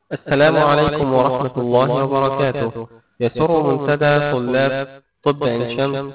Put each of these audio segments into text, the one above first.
السلام عليكم ورحمة الله وبركاته يسر منتدى طلاب طب عين شمس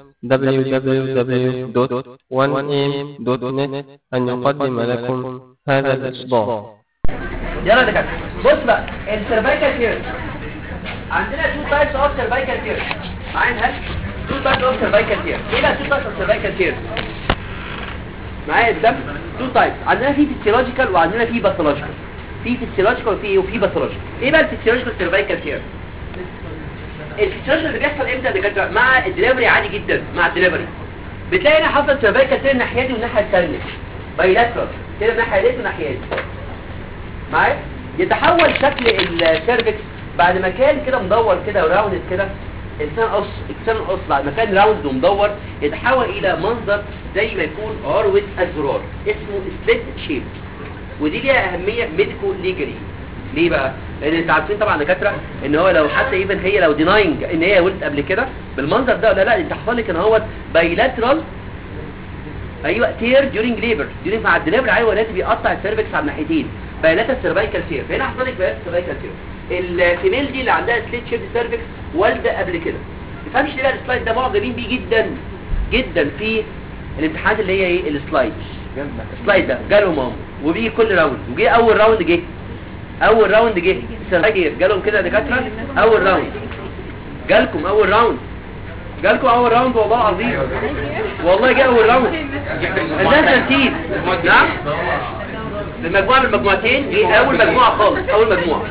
www.1am.net أن يقدم لكم هذا الإصدار يلا ده كده بص بقى السيرفايكال تيرز عندنا تو تايبس اوف سيرفايكال تيرز معايا هل تو تايبس اوف سيرفايكال تيرز ايه بقى تو تايبس اوف سيرفايكال تيرز معايا الدم تو تايبس عندنا في فيسيولوجيكال وعندنا في باثولوجيكال في فيسيولوجيكال وفي وفي باثولوجيكال ايه بقى الفيسيولوجيكال سيرفايكال تيرز الفيسيولوجيكال اللي بيحصل امتى يا دكاتره مع الدليفري عادي جدا مع الدليفري بتلاقي هنا حصل سيرفايكال تيرز الناحيه دي والناحيه الثانيه بايلاترال كده الناحيه دي والناحيه دي معايا يتحول شكل السيرفكس بعد ما كان كده مدور كده وراوند كده انسان قص انسان قص بعد ما كان راوند ومدور يتحول الى منظر زي ما يكون عروه الزرار اسمه سبليت شيب ودي ليها اهميه ميديكو ليجري ليه بقى لان انتوا عارفين طبعا دكاتره ان هو لو حتى ايفن هي لو ديناينج ان هي ولدت قبل كده بالمنظر ده لا لا انت حصل لك ان هو بايلاترال ايوه تير ديورنج ليبر ديورنج مع الدليفري ايوه لازم بيقطع السيرفكس على الناحيتين بيانات السيرفايكال تير هنا حصل لك بيانات السيرفايكال تير الفيميل دي اللي عندها سليت شيب سيرفكس والده قبل كده ما تفهمش ليه بقى السلايد ده معجبين بيه جدا جدا في الامتحانات اللي هي ايه السلايد السلايد ده جالهم ماما وبيجي كل راوند وجي اول راوند جه اول راوند جه السيرفايكال جالهم كده دكاتره اول راوند جالكم اول راوند جالكم اول راوند والله العظيم والله جه اول راوند الناس ترتيب نعم المجموعة من المجموعتين دي أول مجموعة خالص أول مجموعة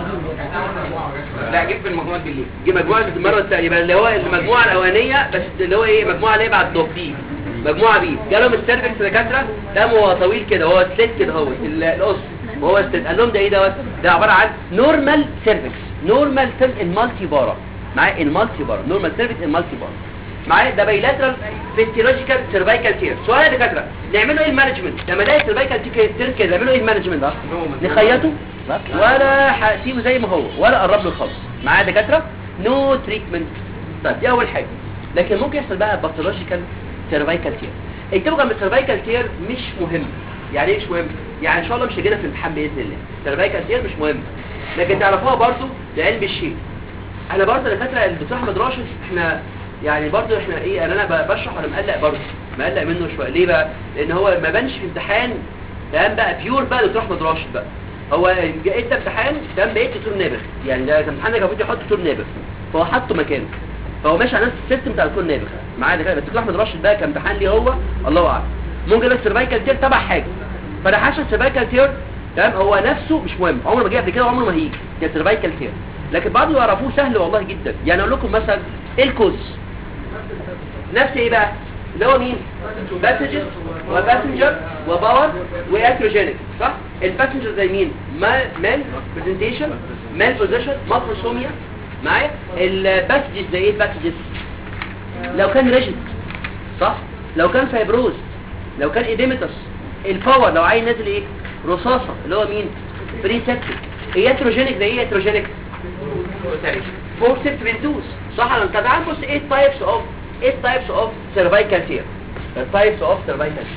لا جبت المجموعات بالليل دي مجموعة المرة الثانية يبقى اللي هو المجموعة الأولانية بس اللي هو إيه مجموعة اللي هي بعد دوب دي مجموعة بي جالهم السيرفكس دكاترة ده هو طويل كده هو سليت كده هو ال- القص وهو سليت قال لهم ده إيه دوت ده عبارة عن نورمال سيرفكس نورمال سيرفكس المالتي بارا معايا المالتي بارا نورمال سيرفكس المالتي بارا معايا ده بايلاترال فيسيولوجيكال سيرفايكال تير سؤال يا دكاتره نعمله ايه المانجمنت لما الاقي سيرفايكال تير كده نعمله ايه المانجمنت ده نخيطه ولا هسيبه زي ما هو ولا اقرب له خالص معايا يا دكاتره نو تريتمنت طيب دي اول حاجه لكن ممكن يحصل بقى باثولوجيكال سيرفايكال تير اكتبوا جنب السيرفايكال تير مش مهم يعني ايه مش مهم يعني ان شاء الله مش هيجينا في الامتحان باذن الله سيرفايكال تير مش مهم لكن تعرفوها برضو لعلم الشيء انا برضه دكاتره الدكتور احمد راشد احنا يعني برضه احنا ايه انا انا بشرح ولا مقلق برضه مقلق منه شويه ليه بقى لان هو ما بانش في امتحان تمام بقى بيور بقى دكتور احمد راشد بقى هو انت امتحان تمام بقيت دكتور نابغ يعني ده امتحان كان المفروض يحط دكتور نابغ فهو حطه مكانه فهو ماشي على نفس السيستم بتاع دكتور نابغ معايا ده كده بس دكتور احمد راشد بقى كامتحان ليه هو الله اعلم ممكن بس سيرفايكال تير تبع حاجه فانا حاسس السيرفايكال تير تمام هو نفسه مش مهم عمره ما جه قبل كده وعمره ما هيجي كان سيرفايكال تير لكن بعض يعرفوه سهل والله جدا يعني اقول لكم مثلا ايه الكوز نفس ايه بقى اللي هو مين باسنجر وباسنجر وباور واتروجينيك صح الباسنجر زي مين ما مال برزنتيشن مال بوزيشن ماكروسوميا معايا الباسجز زي ايه الباسجز لو كان ريجيد صح لو كان فايبروز لو كان ايديمتس الباور لو عايز نازل ايه رصاصه اللي هو مين بريسبتيك اياتروجينيك زي ايه اياتروجينيك فورسبت ريدوس صح انا طب تعال بص ايه تايبس اوف ايه تايبس اوف سيرفايكال تير تايبس اوف سيرفايكال تير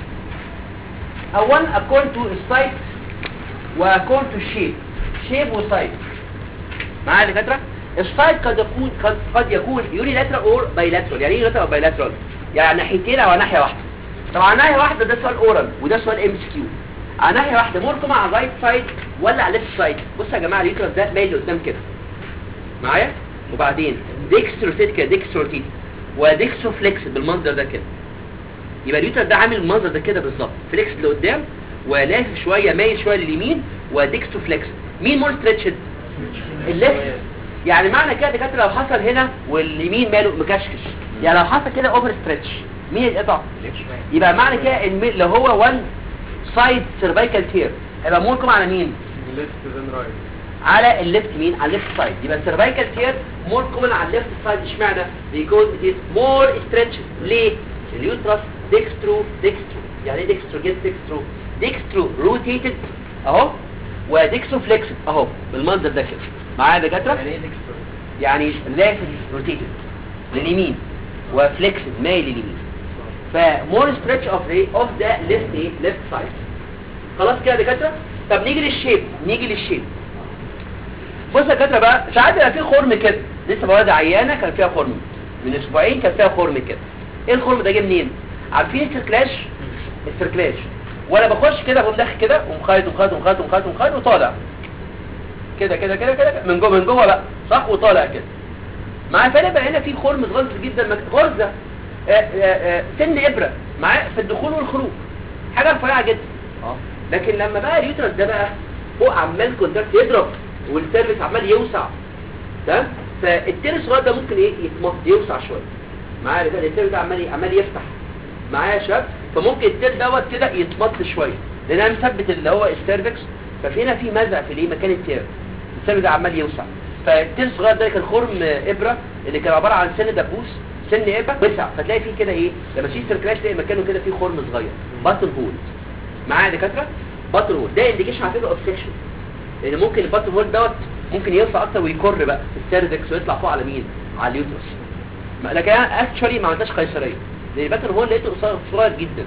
اولا according to site و according to shape shape و site معايا يا دكاتره السايت قد يكون قد, قد يكون يوري لاترال اور بايلاترال يعني ايه لاترال او بايلاترال يعني ناحيتين او ناحيه واحده طبعا ناحيه واحده ده سؤال اورال وده سؤال ام اس كيو على ناحيه واحده موركم على الرايت سايد ولا على الليفت سايد بصوا يا جماعه اليوترس ده مايل لقدام كده معايا وبعدين ديكستروسيت كده ديكستروتيت وديكسترو فليكس بالمنظر ده كده يبقى اليوتر ده عامل المنظر ده كده بالظبط فليكس لقدام ولافف شويه مايل شويه لليمين وديكسترو فليكس مين مور ستريتشد الليفت يعني معنى كده دكاتره لو حصل هنا واليمين ماله مكشكش يعني لو حصل كده اوفر ستريتش مين يتقطع يبقى معنى كده ان لو هو وان سايد سيرفايكال تير هيبقى موركم على مين على الليفت مين على الليفت سايد يبقى السيرفايكال تير مور كومن على الليفت سايد اشمعنى because it is more stretched ليه اليوترس ديكسترو ديكسترو يعني ايه ديكسترو جيت ديكسترو ديكسترو روتيتد اهو وديكسترو فليكسد اهو بالمنظر ده كده معايا يا دكاتره يعني ايه ديكسترو يعني لافت روتيتد لليمين وفليكسد مايل لليمين فمور ستريتش اوف ايه اوف ذا ليفت ايه ليفت سايد خلاص كده يا دكاتره طب نيجي للشيب نيجي للشيب بص يا دكاتره بقى ساعات بيبقى في خرم كده لسه بواد عيانه كان فيها خرم من اسبوعين كان فيها خرم كده ايه الخرم ده جه منين عارفين السيركلاش السيركلاش وانا بخش كده بقوم داخل كده ومخيط ومخيط ومخيط ومخيط ومخيط وطالع كده كده كده كده من جوه من جوه بقى صح وطالع كده مع فانا بقى هنا في خرم صغير جدا مك- غرزه آه، آه، آه، سن ابره معاه في الدخول والخروج حاجه رفيعه جدا اه لكن لما بقى اليوترس ده بقى فوق عمال كونتاكت يضرب والسيرفيس عمال يوسع تمام فالتير الصغير ده ممكن ايه يتمط يوسع شويه معايا ده التير ده عمال عمال يفتح معايا يا شباب فممكن التير دوت كده يتمط شويه لان انا مثبت اللي هو السيرفكس ففي هنا في مزق في الايه مكان التير السيرفكس ده عمال يوسع فالتير الصغير ده كان خرم ابره اللي كان عباره عن سن دبوس سن ابره وسع فتلاقي فيه كده ايه لما تيجي سيركلاش تلاقي مكانه كده فيه خرم صغير باتن هول معايا يا دكاتره باتن هول ده انديكيشن على فكره اوف سكشن لان ممكن الباتن هول دوت ممكن يوسع اكتر ويكر بقى في السيرفكس ويطلع فوق على مين على اليوترس ما- لكن انا اكشولي ما عملتش قيصريه لان الباتن هول لقيته قصير صغير جدا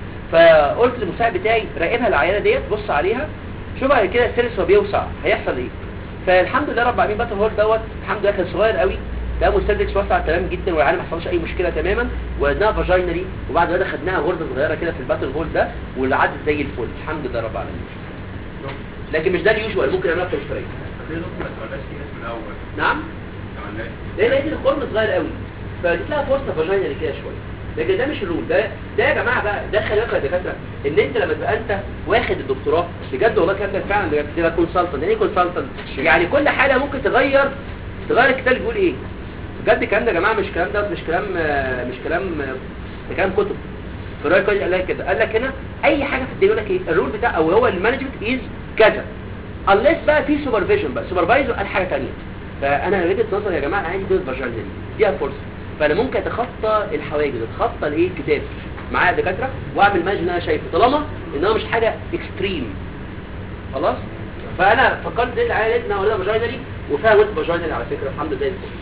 فقلت للمساعد بتاعي راقبها العيانه ديت بص عليها شوف بعد كده السيرس هو بيوسع هيحصل ايه فالحمد لله رب العالمين باتن هول دوت الحمد لله كان صغير قوي ده السيرفكس وسع تمام جدا والعيانه ما حصلش اي مشكله تماما ودناها فاجينالي وبعد كده خدناها غرزه صغيره كده في الباتن هول ده واللي عدت زي الفل الحمد لله رب العالمين لكن مش ده اليوجوال ممكن نعملها قيصريه ليه نص ما تولاش في ناس من الاول نعم ما عملناش ليه لقيت الخرم صغير قوي فدي لها فرصه فاجينالي كده شويه لكن ده مش الرول ده ده يا جماعه بقى ده خلي بالك يا دكاتره ان انت لما تبقى انت واخد الدكتوراه بجد والله الكلام ده فعلا بجد تبقى كونسلتنت يعني ايه كونسلتنت يعني كل حاجه ممكن تغير تغير الكتاب بيقول ايه بجد الكلام ده يا جماعه مش كلام ده مش كلام آه، مش كلام آه، ده كلام كتب فراي كويس قال لك كده قال لك هنا اي حاجه في الدنيا يقول لك ايه الرول بتاع او هو المانجمنت از كذا unless بقى في سوبرفيجن بقى سوبرفايزر قال حاجه ثانيه فانا وجهه نظري يا جماعه انا عندي دول فاجينال دي فرصه فانا ممكن اتخطى الحواجز اتخطى الايه الكتاب معايا دكاتره واعمل مانج اللي انا شايفه طالما ان هو مش حاجه اكستريم خلاص فانا فكرت دي العيال لقيت انها ولدها فاجينالي وفيها ولد فاجينالي على فكره الحمد لله الفل.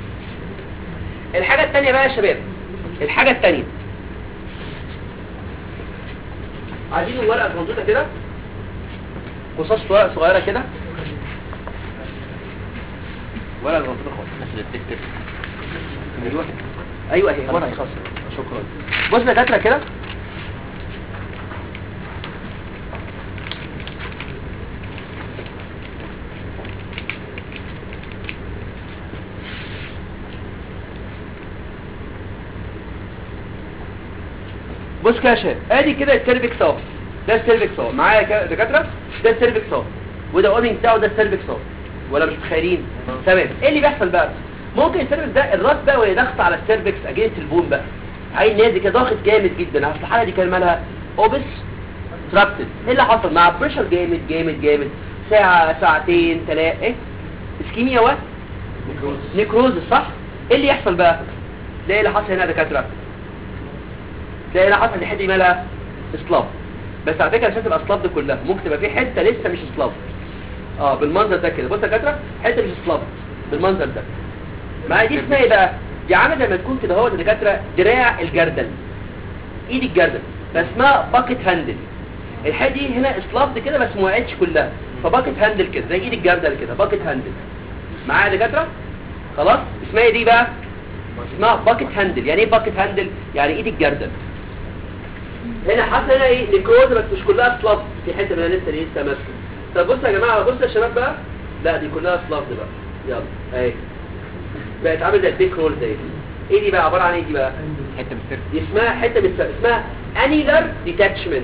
الحاجه الثانيه بقى يا شباب الحاجه الثانيه عايزين ورقه صغنطوطه كده قصاص ورقه صغيره كده ورقه صغنطوطه خالص ايوه ايوه اهي ورقه خاصه شكرا بص يا دكاتره كده بص كده يا شباب ادي كده السيرفكس اهو ده السيرفكس اهو معايا كده دكاتره ده السيرفكس اهو وده اورنج بتاعه ده السيرفكس اهو ولا مش متخيلين تمام ايه اللي بيحصل بقى ممكن السيرفكس ده الراس بقى وهي ضغط على السيرفكس اجهزه البون بقى عين نازل كده ضاغط جامد جدا اصل الحاله دي كان مالها اوبس تراكتد ايه اللي حصل مع بريشر جامد جامد جامد ساعه ساعتين ثلاثه ايه اسكيميا و نيكروز صح ايه اللي يحصل بقى تلاقي اللي حصل هنا يا دكاتره تلاقي اللي حصل الحته دي مالها اسلاف بس على فكره عشان تبقى اسلاف دي كلها ممكن تبقى في حته لسه مش اسلاف اه بالمنظر ده كده بص يا دكاتره حته مش اسلاف بالمنظر ده ما دي اسمها ايه بقى دي عامله لما تكون كده هو يا دكاتره دراع الجردل ايد الجردل فاسمها باكيت هاندل الحته دي هنا اسلاف كده بس ما وقعتش كلها فباكيت هاندل كده زي ايد الجردل كده باكيت هاندل معايا يا دكاتره خلاص اسمها ايه دي بقى اسمها باكيت هاندل يعني ايه باكيت هاندل يعني ايد الجردل هنا حصل هنا ايه نيكروز بس مش كلها سلاف في حته منها لسه لسه ماسكه طب بصوا يا جماعه بصوا يا شباب بقى لا دي كلها سلاف دي بقى يلا اهي بقت عامله زي البيك رول دي ايه دي بقى عباره عن ايه دي بقى حته من السيرفس دي اسمها حته من الس- اسمها انيلر ديتاتشمنت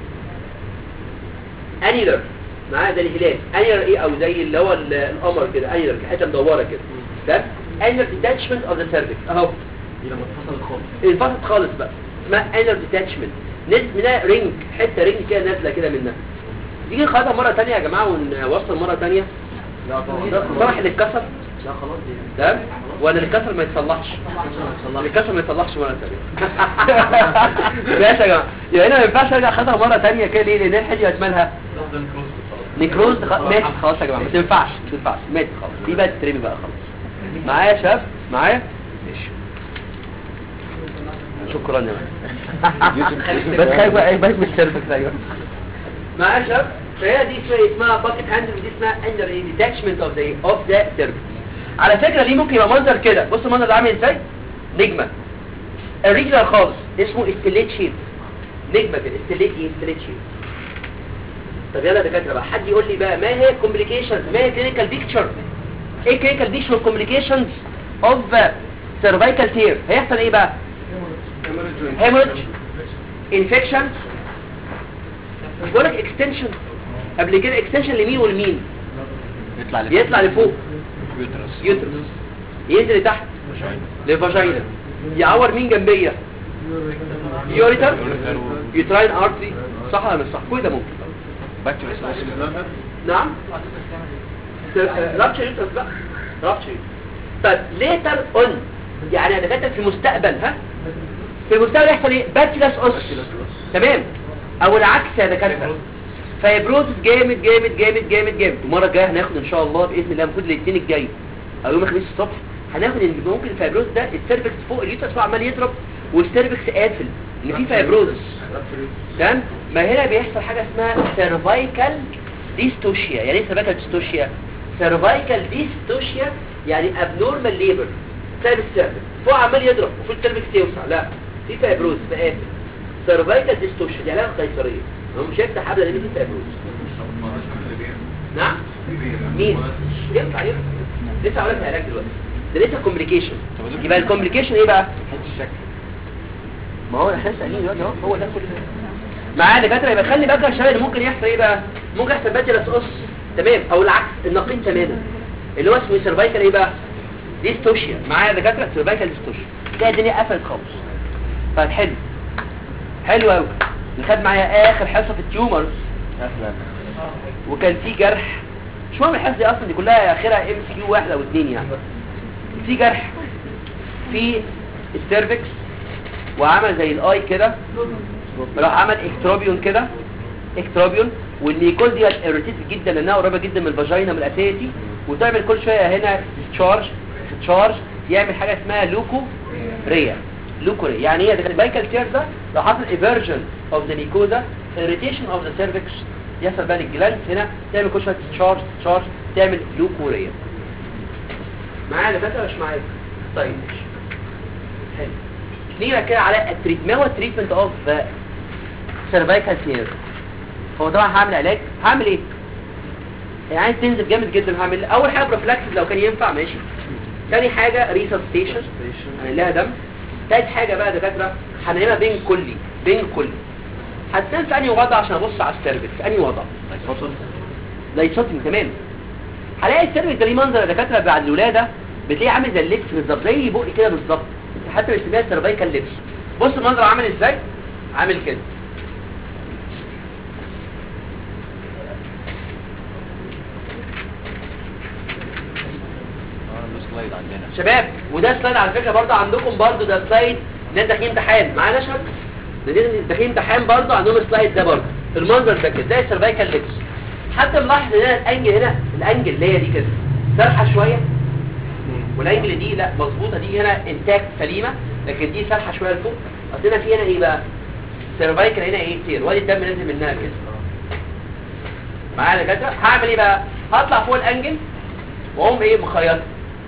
انيلر معايا زي الهلال انيلر ايه او زي اللي هو ال- القمر كده انيلر حته مدوره كده ده انيلر ديتاتشمنت اوف ذا سيرفكس اهو دي لما اتفصلت خالص انفصلت خالص بقى اسمها انيلر ديتاتشمنت نزل منها رينج حته رينج كده نازله كده منها نيجي ناخدها مره ثانيه يا جماعه ونوصل مره ثانيه لا طبعا صلاح اللي اتكسر لا خلاص دي تمام ولا اللي اتكسر ما يتصلحش اللي اتكسر ما يتصلحش مره ثانيه ماشي يا جماعه يعني هنا ما ينفعش ارجع اخدها مره ثانيه كده ليه لان الحته دي اسمها نيكروز خ- ماتت خلاص يا جماعه ما تنفعش ما تنفعش ماتت خلاص دي بقى تترمي بقى خلاص معايا يا شباب معايا ماشي شكرا يا مان بس خايف بقى ايه بقى من السيرفكس ايوه معايا يا شباب فهي دي اسمها اسمها باكيت هاندل ودي اسمها اندر ديتاتشمنت اوف ذا اوف ذا سيرفيس على فكره دي ممكن يبقى منظر كده بص المنظر ده عامل ازاي نجمه الريجولار خالص اسمه استليت شيب نجمه كده استليت ايه استليت شيب طب يلا يا دكاتره بقى حد يقول لي بقى ما هي كومبليكيشنز ما هي كلينيكال بيكتشر ايه كلينيكال بيكتشر كومبليكيشنز اوف سيرفايكال تير هيحصل ايه بقى هيموريدج انفكشن بقول لك اكستنشن قبل كده اكستنشن لمين ولمين يطلع لفوق يطلع لفوق يوترس يوترس ينزل لتحت لفاجينا يعور مين جنبيه يوريتر يوتراين ارتري صح ولا مش صح كل ده ممكن باكتيريس نعم رابتشر يوترس بقى رابتشر طيب ليتر اون يعني انا كاتب في المستقبل ها في المستقبل يحصل ايه باتيلاس اوس تمام او العكس يا دكاتره فيبروز جامد جامد جامد جامد جامد المره الجايه هناخد ان شاء الله باذن الله المفروض الاثنين الجاي او يوم الخميس الصبح هناخد ان ممكن الفيبروز ده السيرفكس فوق اليوترس فوق عمال يضرب والسيرفكس قافل ان في فيبروز تمام ما هنا بيحصل حاجه اسمها سيرفايكال ديستوشيا يعني ايه سيرفايكال ديستوشيا سيرفايكال ديستوشيا يعني ابنورمال ليبر بسبب السيرفكس فوق عمال يضرب وفي السيرفكس يوسع لا في فيبروز فقافل سيرفايكال ديستوشيا يعني علاقه قيصريه هو مش هيفتح حبل لان في فيبروز نعم مين ينفع ينفع لسه هقول لك علاج دلوقتي ده لسه كومبليكيشن يبقى الكومبليكيشن ايه بقى ما هو احنا سالين دلوقتي اهو هو ده كل ده معايا دكاتره يبقى خلي بالك يا شباب ممكن يحصل ايه بقى ممكن يحصل باتيلاس اوس تمام او العكس النقيض تماما اللي هو اسمه سيرفايكال ايه بقى ديستوشيا معايا يا دكاتره سيرفايكال ديستوشيا كده الدنيا قفلت خالص طيب حلو حلو قوي خد معايا اخر حصه في التيومرز وكان في جرح مش مهم الحصه دي اصلا دي كلها اخرها ام سي كيو واحده او اتنين يعني في جرح في السيرفكس وعمل زي الاي كده راح عمل اكتروبيون كده اكتروبيون والنيكول دي اريتيت جدا لانها قريبه جدا من الفاجينا من الاساسي وتعمل كل شويه هنا تشارج تشارج يعمل حاجه اسمها لوكو ريا لوكو ريا يعني ايه ده البايكال تير ده لو حصل ايفرجن اوف ذا ميكوزا اريتيشن اوف ذا سيرفكس يحصل بقى الجلاند هنا تعمل كل شويه تشارج تشارج تعمل لوكو ريا معايا دكاتره مش معايا طيب ماشي حلو نيجي بقى كده على التريت ما هو التريتمنت اوف سيرفايكال تير هو طبعا هعمل علاج هعمل ايه يعني عايز تنزل جامد جدا هعمل اول حاجه بروفلاكسس لو كان ينفع ماشي تاني حاجه ريسبستيشن هنعمل لها دم تالت حاجه بقى دكاتره هنعملها بين كلي بين كلي هتنام في انهي وضع عشان ابص على السيرفكس انهي وضع لايتشوتنج تمام هلاقي السيرفكس ده ليه منظر يا دكاتره بعد الولاده بتلاقيه عامل زي اللبس بالظبط زي بقي كده بالظبط حتى بنسميها سيرفايكال لبس بص المنظر عامل ازاي عامل كده سلايد عندنا شباب وده سلايد على فكره برضه عندكم برضه ده سلايد ناس داخلين امتحان معانا شباب ده ناس داخلين امتحان برضه عندهم السلايد ده برضه المنظر ده كده زي السيرفايكال لبس حتى ملاحظ ان هنا الانجل هنا الانجل اللي هي دي كده سرحه شويه والانجل دي لا مظبوطه دي هنا انتاكت سليمه لكن دي سرحه شويه لفوق اصل هنا في هنا ايه بقى سيرفايكال هنا ايه كتير وادي الدم نازل منها كده معايا يا دكاتره هعمل ايه بقى هطلع فوق الانجل واقوم ايه مخيط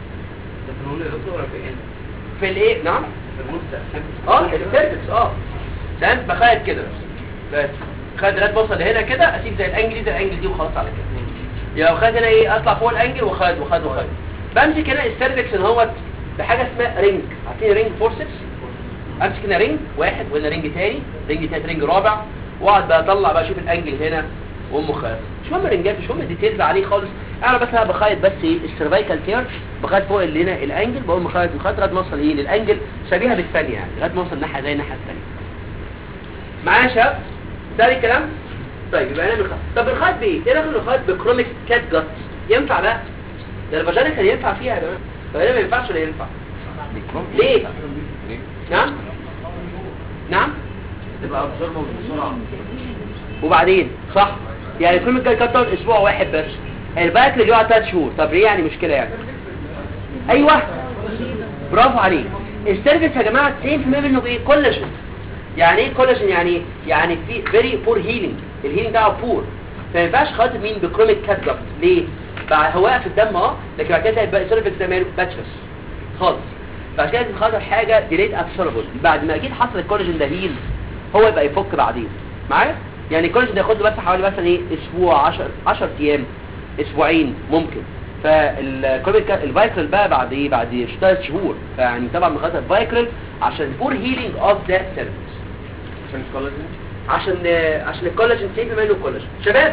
في الايه نعم اه السيرفكس اه تمام بخيط كده بس بس خد لغايه توصل لهنا كده اسيب زي الانجل دي زي الانجل دي وخلاص على كده يبقى خد هنا ايه اطلع فوق الانجل وخد وخد وخد بمسك هنا السيرفكس ان هو بحاجه اسمها رينج عارفين رينج فورسبس امسك هنا رينج واحد وهنا رينج تاني رينج تالت رينج رابع واقعد بقى اطلع بقى اشوف الانجل هنا واقوم مخيط مش مهم رنجات مش مهم ديتيلز عليه خالص انا بس انا بخيط بس ايه السيرفايكال تير بخيط فوق اللي هنا الانجل بقوم مخيط مخيط لغايه ما اوصل ايه للانجل شبيهه بالثانيه يعني لغايه ما اوصل الناحيه زي الناحيه الثانيه معايا يا شباب ده الكلام طيب يبقى انا بنخيط طب الخيط بايه ايه رايك الخيط بكروميك كات جات ينفع بقى ده الفاجينا كان ينفع فيها يا جماعه فهنا ما ينفعش ولا ينفع ليه نعم نعم تبقى ابزوربه بسرعه وبعدين صح يعني كل الجاي كتر اسبوع واحد بس الباك اللي بيقعد 3 شهور طب ليه يعني مشكله يعني ايوه برافو عليك السيرفيس يا جماعه 90% منه بايه كولاجين يعني ايه كولاجين يعني ايه يعني في فيري بور هيلينج الهيلينج بتاعه بور فما ينفعش خاطر مين بكروميك كات ضغط ليه بعد هو واقف في الدم اه لكن بعد كده تلاقي بقى سيرفكس ده ماله باتشرس خالص بعد كده لازم خاطر حاجه ديليت ابسوربل بعد ما اكيد حصل الكولاجين ده هيل هو يبقى يفك بعدين معايا يعني الكولاجين ده ياخد له بس حوالي مثلا ايه اسبوع 10 10 ايام اسبوعين ممكن فالكوميك الفايكرال بقى بعد ايه بعد ثلاث شهور فيعني طبعا من خاطر الفايكرال عشان بور هيلينج اوف ذات سيرفيس عشان الكولاجين عشان عشان الكولاجين سيف منه الكولاجين شباب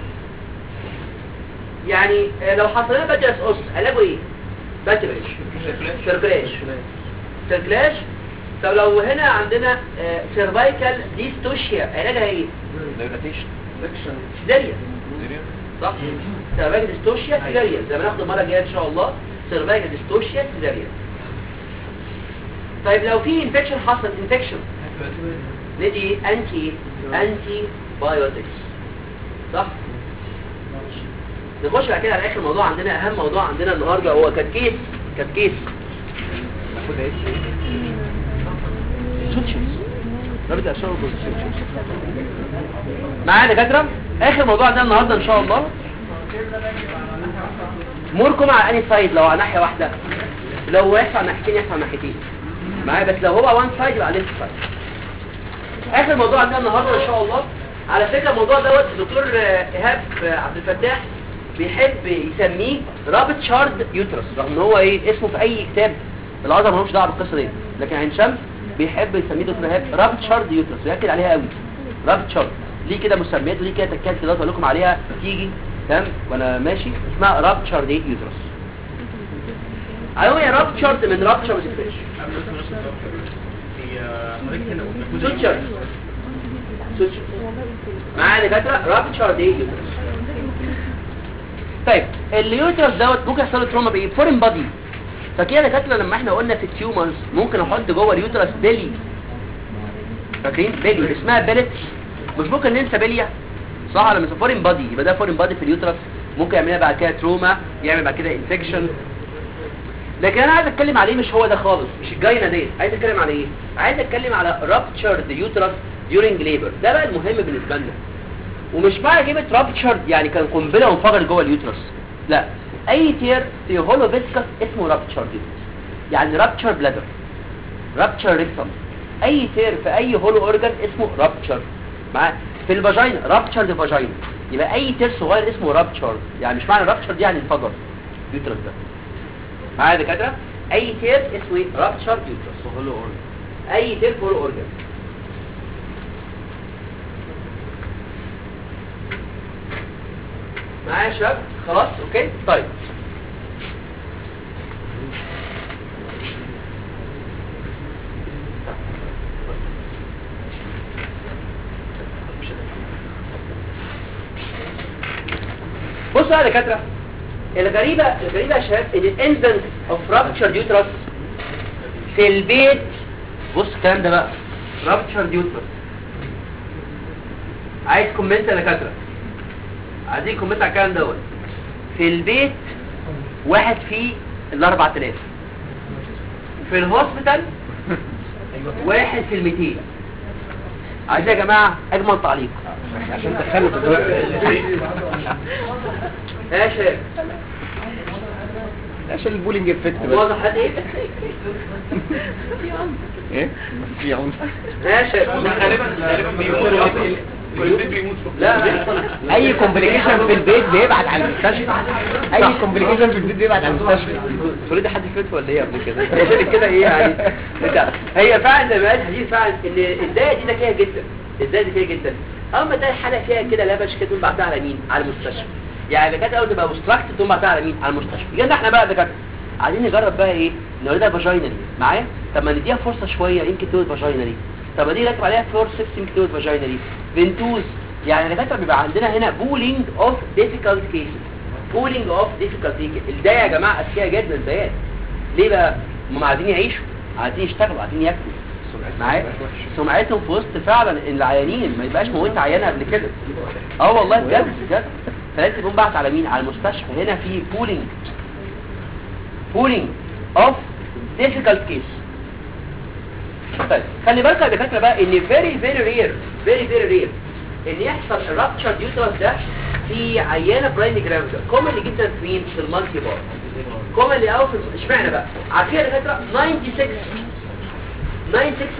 يعني آه، لو حصل لنا باترس اوس علاجه ايه باترس سيركلاش سيركلاش طب لو هنا عندنا سيرفايكال ديستوشيا علاجها ايه دايلاتيشن سيزاريا صح سيرفايكال ديستوشيا سيزاريا زي ما ناخد المره الجايه ان شاء الله سيرفايكال ديستوشيا سيزاريا طيب لو في انفكشن حصل انفكشن ندي انتي انتي بايوتكس صح نخش بعد كده على اخر موضوع عندنا اهم موضوع عندنا النهارده هو كتكيس كتكيس ناخدها ايه سوتشرز نبدا اشرب معايا دكاتره اخر موضوع عندنا النهارده ان شاء الله موركم على اني سايد لو على ناحيه واحده لو يحصل على ناحيتين يحصل على ناحيتين معايا بس لو هو وان سايد يبقى على ليفت سايد اخر موضوع عندنا النهارده ان شاء الله على فكره الموضوع دوت الدكتور آه، ايهاب آه، عبد الفتاح بيحب يسميه رابط شارد يوترس رغم ان هو ايه اسمه في اي كتاب الازهر ملوش دعوه بالقصه دي لكن عين شمس بيحب يسميه دكتور ايهاب رابط شارد يوترس وياكد عليها قوي رابط شارد ليه كده مسميات وليه كده تكات كده اقول لكم عليها تيجي تمام وانا ماشي اسمها رابط شارد يوترس ايوه يا رابط شارد من رابط شارد سوتشر سوتشر معايا دكاتره رابط شارد يوترس طيب اليوترس دوت ممكن يحصل له تروما بايه فورين بادي فكده دكاتره لما احنا قلنا في التيومرز ممكن احط جوه اليوترس بيلي فاكرين بيلي اسمها بيلتس مش ممكن ننسى بيليا صح لما فورين بادي يبقى ده فورين بادي في اليوترس ممكن يعملها بعد كده تروما يعمل بعد كده انفكشن لكن انا عايز اتكلم عليه مش هو ده خالص مش الجاينه ديت عايز اتكلم على ايه عايز اتكلم على ruptured uterus during labor ده بقى المهم بالنسبه لنا ومش معنى كلمه ruptured يعني كان قنبله وانفجر جوه اليوترس لا اي تير في هولو فيسكس اسمه ruptured uterus يعني rupture bladder rupture rectum اي تير في اي هولو اورجان اسمه rupture معاه في الفاجينا ruptured vagina يبقى اي تير صغير اسمه ruptured يعني مش معنى ruptured يعني انفجر اليوترس ده معايا يا دكاتره اي تير اسمه ايه رابتشر يوترس هولو اورجن اي تير هولو اورجن معايا يا شباب خلاص اوكي طيب بصوا يا دكاتره الغريبة الغريبة يا شباب ان الانزنت اوف رابتشر يوترس في البيت بص الكلام ده بقى رابتشر يوترس عايز كومنت يا دكاتره عايزين كومنت على الكلام دوت في البيت واحد فيه ال 4000 في الهوسبيتال واحد في ال 200 عايز يا جماعه اجمل تعليق عشان تخلوا دلوقتي يا شباب عشان البولينج افكت بس واضح قد ايه ايه في عنف يا شباب غالبا غالبا بيموت لا اي كومبليكيشن في البيت بيبعت على المستشفى اي كومبليكيشن في البيت بيبعت على المستشفى تقولي ده حد فات ولا ايه قبل كده هي كده ايه يعني بتاع. هي فعلا زي ما قال حديث فعلا ان الدايه دي ذكيه جدا الدايه دي ذكيه جدا اول ما تلاقي حاله فيها كده لبش كده تقوم بعتها على مين على المستشفى يعني دكاتره اول تبقى مستراكت تقوم بعتها على مين على المستشفى يلا احنا بقى دكاتره عايزين نجرب بقى ايه نولدها فاجينالي معايا طب ما نديها فرصه شويه يمكن تولد فاجينالي طب ما دي نركب عليها فور سيبس يمكن تولد فاجينالي فينتوز يعني دكاتره بيبقى عندنا هنا بولينج اوف ديفيكالت كيسز بولينج اوف ديفيكالت الدايه يا جماعه اذكياء جدا الدايات ليه بقى هم عايزين يعيشوا عايزين يشتغلوا عايزين ياكلوا معايا سمعتهم في وسط فعلا العيانين ما يبقاش موت عيانه قبل كده اه والله بجد بجد فلازم يكون بعت على مين على المستشفى هنا في بولينج بولينج اوف difficult case طيب خلي بالك يا دكاتره بقى ان very very rare very very rare ان يحصل الرابتشر يوترس ده في عيانه برايمري جرافيدا كومنلي جدا في مين في المالتي بار كومنلي قوي في اشمعنى بقى عارفين يا دكاتره 96 96% 96%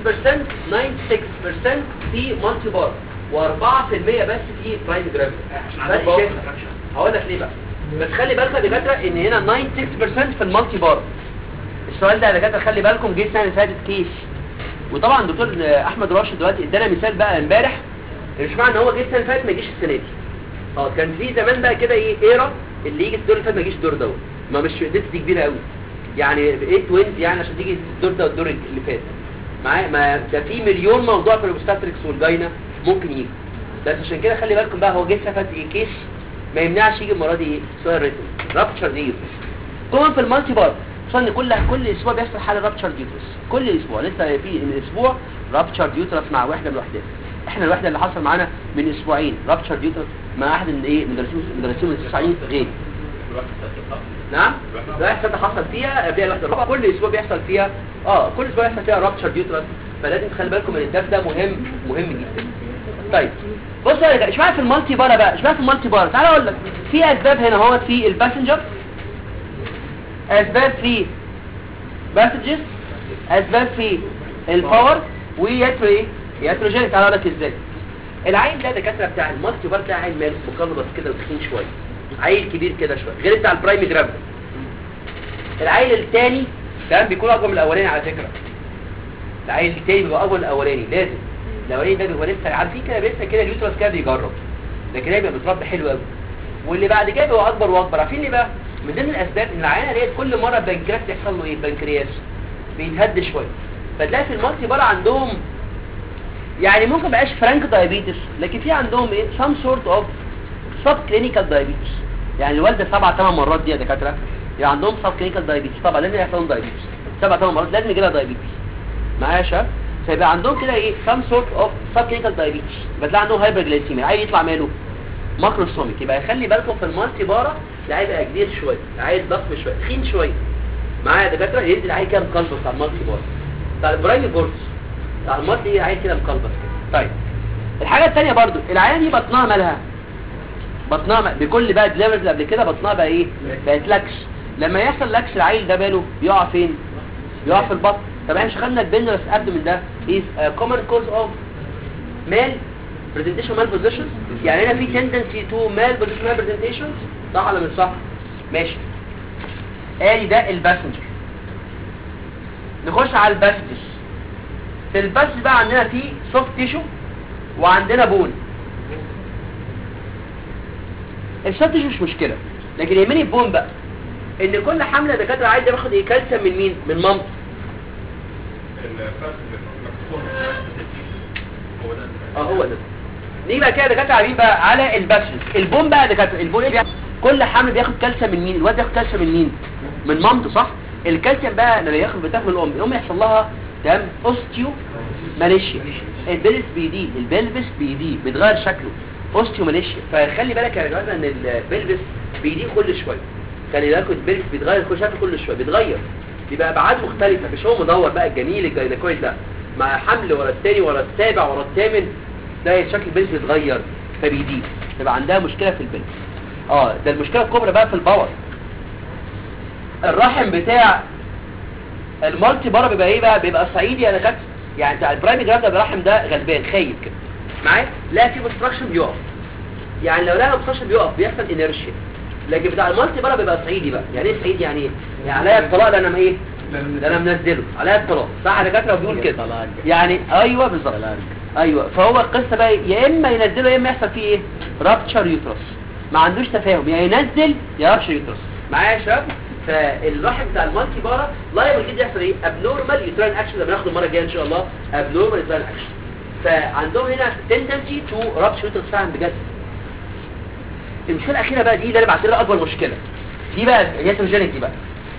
في مالتي بار و4% بس في برايم جرافيتي بس شايفها هقول لك ليه بقى بس خلي بالك يا دكاتره ان هنا 96% في المالتي بار السؤال ده يا دكاتره خلي بالكم جه السنه اللي فاتت كيس وطبعا دكتور احمد راشد دلوقتي ادانا مثال بقى امبارح مش معنى ان هو جه السنه اللي فاتت ما يجيش السنه دي اه كان في زمان بقى كده ايه ايرا اللي يجي الدور اللي فات ما يجيش الدور دوت ما مش دي كبيره قوي يعني 8 وينز يعني عشان تيجي الدور ده والدور اللي فات معايا ما ده في مليون موضوع في الاوبستاتريكس والجاينا ممكن يجي بس عشان كده خلي بالكم بقى هو جه سفت ايه كيس ما يمنعش يجي المره دي ايه سؤال ريتم رابتشر دي كمان في المالتي بار خصوصا ان كل كل اسبوع بيحصل حاله رابتشر ديوترس كل اسبوع لسه في من اسبوع رابتشر ديوترس مع واحده من الوحدات احنا الوحده اللي حصل معانا من اسبوعين رابتشر ديوترس مع احد من ايه مدرسين مدرسين الصعيد غير نعم ده يحصل حصل فيها فيها الوحده الرابعه كل اسبوع بيحصل فيها اه كل اسبوع يحصل فيها رابتشر ديوترس فلازم تخلي بالكم ان الدف ده مهم مهم جدا طيب بص يا جماعه اشمعنى في المالتي بار بقى اشمعنى في المالتي بار تعال اقول لك في اسباب هنا اهوت في الباسنجر اسباب في باسجز اسباب في الباور وياترو ايه ياتروجين تعال اقول لك ازاي العين ده دكاتره بتاع المالتي بار ده عين مال مقلبص كده وتخين شويه عيل كبير كده شويه غير بتاع البرايم جرافيتي العيل الثاني كمان بيكون اكبر من الاولاني على فكره العيل الثاني بيبقى اكبر من الاولاني لازم الاولاني ده بيبقى لسه عارفين كده لسه كده اليوترس كده بيجرب لكن ده بيبقى متربي حلو قوي واللي بعد كده بيبقى اكبر واكبر عارفين ليه بقى من ضمن الاسباب ان العينه ديت كل مره البنكرياس يحصل له ايه البنكرياس بيتهد شويه فتلاقي في المالتي بار عندهم يعني ممكن بقاش فرانك دايابيتس لكن في عندهم ايه سام سورت اوف سب كلينيكال دايابيتس يعني الوالده سبع ثمان مرات دي يا دكاتره يعني عندهم سب كلينيكال دايابيتس طبعا لازم يحصل لهم دايابيتس سبع ثمان مرات لازم يجي لها دايابيتس معايا يا شباب فيبقى عندهم كده ايه سام سورت اوف سب كلينيكال دايابيتس بتلاقي عندهم هايبرجلايسيميا عايز يطلع ماله ماكروسوميك يبقى يخلي بالكم في المالتي بارا العيل بقى كبير شويه عيل ضخم شويه تخين شويه معايا يا دكاتره ينزل عيل كده مقلبص على المالتي بارا بتاع البرايم بورس بتاع المالتي عيل كده مقلبص كده طيب الحاجه الثانيه برضو العيال دي بطنها مالها بطنها م- بكل بقى الليفلز اللي قبل كده بطنها بقى ايه بقت لكس لما يحصل لكس العيل ده باله بيقع فين بيقع في البطن طب احنا مش خدنا البندرس ابدومين ده is a common cause of male presentation malposition يعني هنا في tendency to malposition malpresentations صح ولا مش صح ماشي ادي ده الباسنجر نخش على الباسجز في الباسج بقى عندنا في سوفت تيشو وعندنا بون السوفت تيشو مش مشكله لكن يهمني البون بقى ان كل حمله دكاتره عايز ياخد ايه كالسيوم من مين من مامته اه هو ده نيجي بقى كده دكاتره عاملين بقى على الباسجز البون بقى دكاتره البون ايه بيعمل؟ كل حمل بياخد كالسيوم من مين الواد بياخد كالسيوم من مين من مامته صح الكالسيوم بقى لما ياخد بتاخد من الام الام يحصل لها تمام اوستيو ماليشيا البلس بيدي البلفس بيدي بيتغير شكله اوستيو ماليشيا فخلي بالك يا جماعه ان البلفس بيدي كل شويه خلي بالك البلفس بيتغير كل شكله كل شويه بيتغير بيبقى ابعاد مختلفه مش هو مدور بقى الجميل الجاينكويد لا مع حمل ورا الثاني ورا السابع ورا الثامن تلاقي شكل البلفس بيتغير فبيدي يبقى عندها مشكله في البلفس اه ده المشكله الكبرى بقى في الباور الرحم بتاع المالتي بارا بيبقى ايه بقى بيبقى صعيدي يا دكاتره يعني بتاع البرايمري جراف ده الرحم ده غلبان خايب كده معايا لا في obstruction بيقف يعني لو لقى obstruction بيقف بيحصل انيرشيا لكن بتاع المالتي بارا بيبقى صعيدي بقى يعني ايه صعيدي يعني ايه يعني عليا الطلاق ده انا ايه ده انا منزله عليا الطلاق صح يا دكاتره بيقول كده يعني ايوه بالظبط ايوه فهو القصه بقى إيه؟ يا اما ينزله يا اما يحصل فيه ايه رابتشر يوترس ما عندوش تفاهم يا ينزل يا رابتشر يوترس معايا يا شباب فالرحم بتاع المالتي بارا لايبل جدا يحصل ايه ابنورمال يوترين اكشن ده بناخده المره الجايه ان شاء الله ابنورمال يوترين اكشن فعندهم هنا تندنسي تو رابتشر يوترس فعلا بجد المشكله الاخيره بقى دي اللي انا بعتبرها اكبر مشكله دي بقى الياتروجينيك دي بقى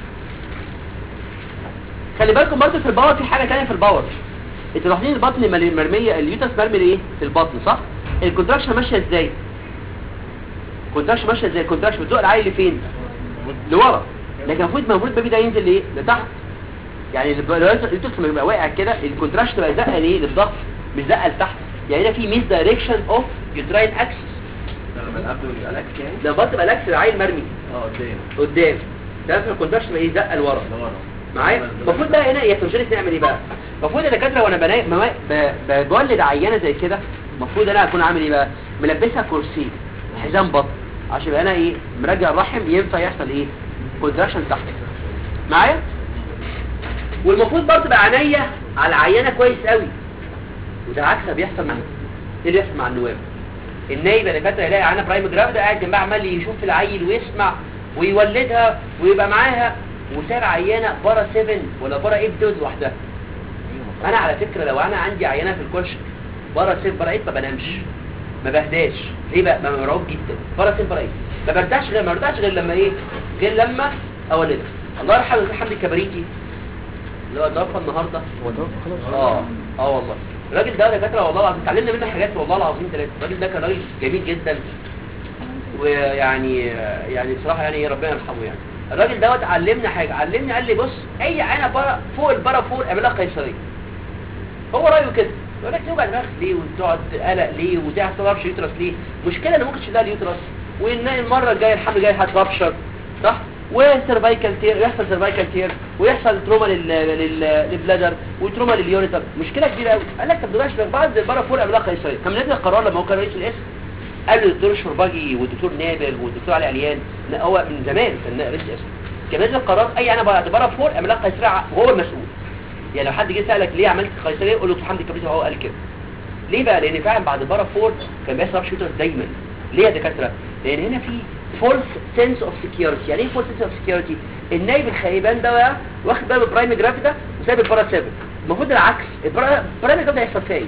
خلي بالكم برضه في الباور في حاجه ثانيه في الباور انتوا لاحظين البطن مل- مرميه اليوترس مرمي ايه في البطن صح الكونتراكشن ماشيه ازاي الكونتراكشن ماشيه ازاي الكونتراكشن بتزق العيل لفين لورا لكن المفروض المفروض البيبي ده ينزل ليه لتحت يعني الب- اليوترس لما يبقى واقع كده الكونتراكشن تبقى زقه ليه للضغط مش زقه لتحت يعني هنا في ميس دايركشن اوف يوتراين اكسس لما الابدو يبقى لك يعني لما بطل الاكس العين مرمي اه قدام قدام ده في الكونتراكشن ايه زقه لورا لورا معايا المفروض بقى هنا ياتروجينيك نعمل ايه بقى المفروض يا دكاتره وانا بنا... مما- ب... بولد عينه زي كده المفروض انا اكون عامل ايه بقى ملبسها كرسي حزام بطن عشان يبقى انا ايه مرجع الرحم ينفع يحصل ايه كونتراكشن تحت معايا والمفروض برضه تبقى عينيا على العينه كويس قوي وده عكسها بيحصل مع ايه اللي بيحصل مع النواب النايب اللي فاتره يلاقي عينه برايم جراف ده قاعد جنبها عمال يشوف العيل ويسمع ويولدها ويبقى معاها وساب عينه بره 7 ولا بره 8 دوز لوحدها انا على فكره لو انا عندي عينه في الكشك بره 7 بره 8 ما بنامش ما بهداش ليه بقى ببقى مرعوب جدا بره 7 بره 8 ما برتاحش غير ما برتاحش غير لما ايه غير لما اولدها الله يرحمه الدكتور حمدي الكبريتي اللي هو توفى النهارده هو توفى خلاص اه اه والله الراجل ده دكاتره والله العظيم اتعلمنا منه حاجات والله العظيم ثلاثه الراجل ده كان راجل جميل جدا ويعني يعني بصراحه يعني ربنا يرحمه يعني الراجل دوت علمنا حاجه علمني قال لي بص اي عينه برا فوق البرا فوق اعملها قيصريه هو رايه كده يقول لك توجع دماغك ليه وتقعد قلق ليه وتحصل ربش يوترس ليه مشكله ان ممكن تشيلها اليوترس وان المره الجايه الحمل جاي هتربشر صح وسيرفايكال تير يحصل سيرفايكال تير ويحصل تروما لل لل للبلادر وتروما لليوريتر مشكله كبيره قوي قال لك طب دلوقتي بعد البرا فوق اعملها قيصريه كان نزل القرار لما هو كان رئيس القسم قال له الدكتور شرباجي والدكتور نابل والدكتور علي عليان لا هو من زمان كان رئيس القسم كان نزل القرار اي انا بعد برا فوق اعملها قيصريه وهو المسؤول يعني لو حد جه سالك ليه عملت قيصريه قول له دكتور حمدي كبريتي هو قال كده ليه بقى لان فعلا بعد برا فور كان بيحصل ربش يوترس دايما ليه يا دكاتره لان هنا في فولس سنس اوف سكيورتي يعني ايه فولس سنس اوف سكيورتي النايب الخيبان ده بقى واخد باله من البرايم جراف ده وسايب البارا 7 المفروض العكس البارا- البرايم جراف ده هيحصل فيها ايه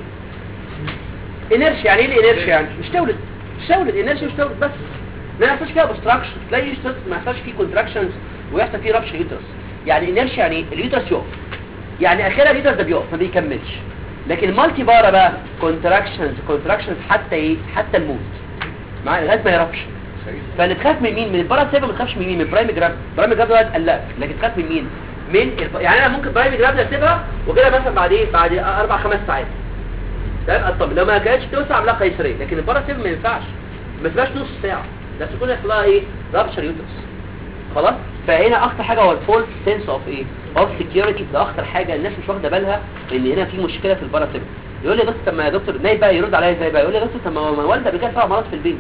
انرشيا يعني ايه الانرشيا يعني مش تولد مش تولد انرشيا مش تولد بس ما يحصلش فيها obstruction تلاقي يوترس ما يحصلش فيه كونتراكشنز ويحصل فيه ربش يوترس يعني انرشيا يعني ايه اليوترس يقف يعني اخيرا اليوترس ده بيقف ما بيكملش لكن المالتي بارا بقى كونتراكشنز كونتراكشنز حتى ايه حتى الموت معايا لغايه ما يربش فاللي تخاف من مين من البارا 7 ما تخافش من مين من البرايم جرام البرايم جرام ده هتقلقك لكن تخاف من مين من الب... يعني انا ممكن برايم جرام ده اسيبها وكده مثلا بعد ايه بعد اربع خمس ساعات تمام طب لو ما كانتش توسع اعملها قيصريه لكن البارا 7 ما ينفعش ما تبقاش نص ساعه ده تكون يحصل لها ايه رابشر يوترس خلاص فهنا اخطر حاجه هو الفولس سنس اوف ايه اوف سكيورتي ده اخطر حاجه الناس مش واخده بالها ان هنا في مشكله في البارا 7 يقول لي بس طب ما يا دكتور نايب بقى يرد عليا ازاي بقى يقول لي يا دكتور طب ما ما والده بجد سبع مرات في البيت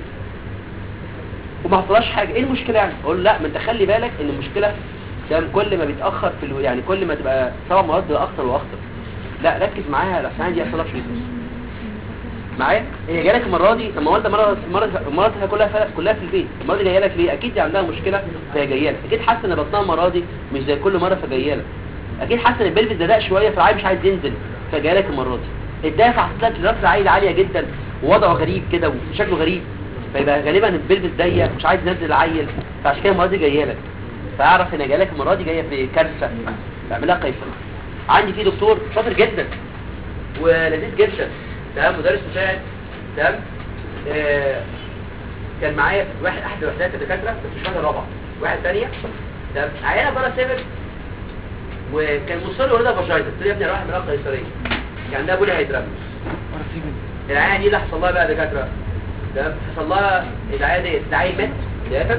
وما حصلهاش حاجه ايه المشكله يعني اقول له لا ما انت خلي بالك ان المشكله ده كل ما بيتاخر في الو... يعني كل ما تبقى سبع مرات بيبقى اخطر واخطر لا ركز معايا عشان دي يحصل لك شيء معايا هي جايه لك المره دي لما والده مره مره مراتها كلها ف... كلها في البيت المره دي جايه لك ليه اكيد دي عندها مشكله فهي جايه لك اكيد حاسه ان بطنها المره دي مش زي كل مره فجايه لك اكيد حاسه ان البلفس ده ضاق شويه فالعيل مش عايز ينزل فجايه لك المره دي الدافع حسيت راس العيل عاليه جدا ووضعه غريب كده وشكله غريب فيبقى غالبا البلفس ضيق مش عايز ينزل العيل فعشان كده المره دي جايه لك فاعرف ان جايه لك المره دي جايه في كارثه تعملها قيصري عندي في دكتور شاطر جدا ولذيذ جدا تمام مدرس مساعد تمام آه كان معايا واحد احد الوحدات الدكاتره بس مش واحده رابعه واحد ثانيه تمام عيانه بره سيفن وكان مصر يولدها فاجينا قلت له يا ابني انا رايح اعملها قيصريه كان عندها بولي هيدرامس العيانه دي اللي حصل لها بقى دكاتره تمام حصل لها العيانه دي العيل مات بدايه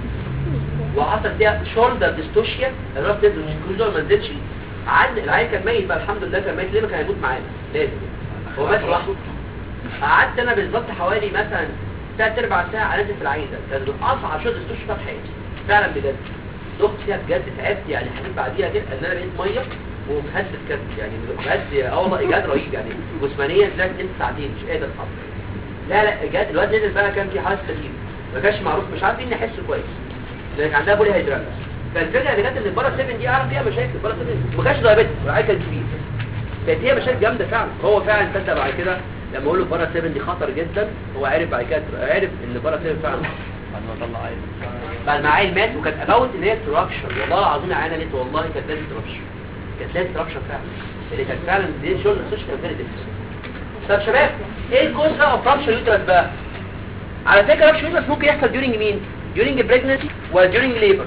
وحصل فيها شولدر ديستوشيا الراس نزل الكروزر ما نزلش عاد العيل كان ميت بقى الحمد لله كان ميت ليه ما كان هيموت معانا لازم هو مات لوحده قعدت انا بالظبط حوالي مثلا ثلاث ارباع ساعه انزل في العين ده كان من اصعب شوط استشفى في حياتي فعلا بجد دخت فيها بجد تعبت يعني حسيت بعديها كده ان انا بقيت ميه ومهدد كده يعني بجد اه والله ايجاد رهيب يعني جسمانيا طلعت نمت ساعتين مش قادر اتحرك لا لا ايجاد الواد نزل بقى كان في حاله تغيير ما كانش معروف مش عارفين نحسه كويس لان عندها بولي هيدرامس فالفكره اللي كانت ان البارا 7 دي اعرف فيها مشاكل البارا 7 ما كانش دايابيتس العيل كان كبير كانت هي مشاكل جامده فعلا هو فعلا صدق بعد كده لما اقول له بارا 7 دي خطر جدا هو عارف بعد كده عارف ان بارا 7 فعلا بعد ما طلع عيل بعد ما عيل مات وكانت اباوت ان هي ترابشر والله العظيم عينه لقيت والله كانت لازم ترابشر كانت لازم ترابشر فعلا اللي كانت فعلا دي شغل السوشيال كان فيري طب شباب ايه الكوز بقى اوف رابشر يوترس بقى على فكره رابشر يوترس ممكن يحصل during مين during pregnancy ولا during labor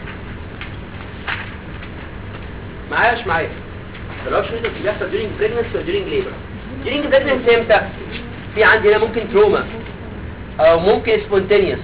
معايا مش معايا الرابشر يوترس بيحصل during pregnancy ولا during labor during pregnancy امتى في عندي هنا ممكن تروما او ممكن سبونتينيوس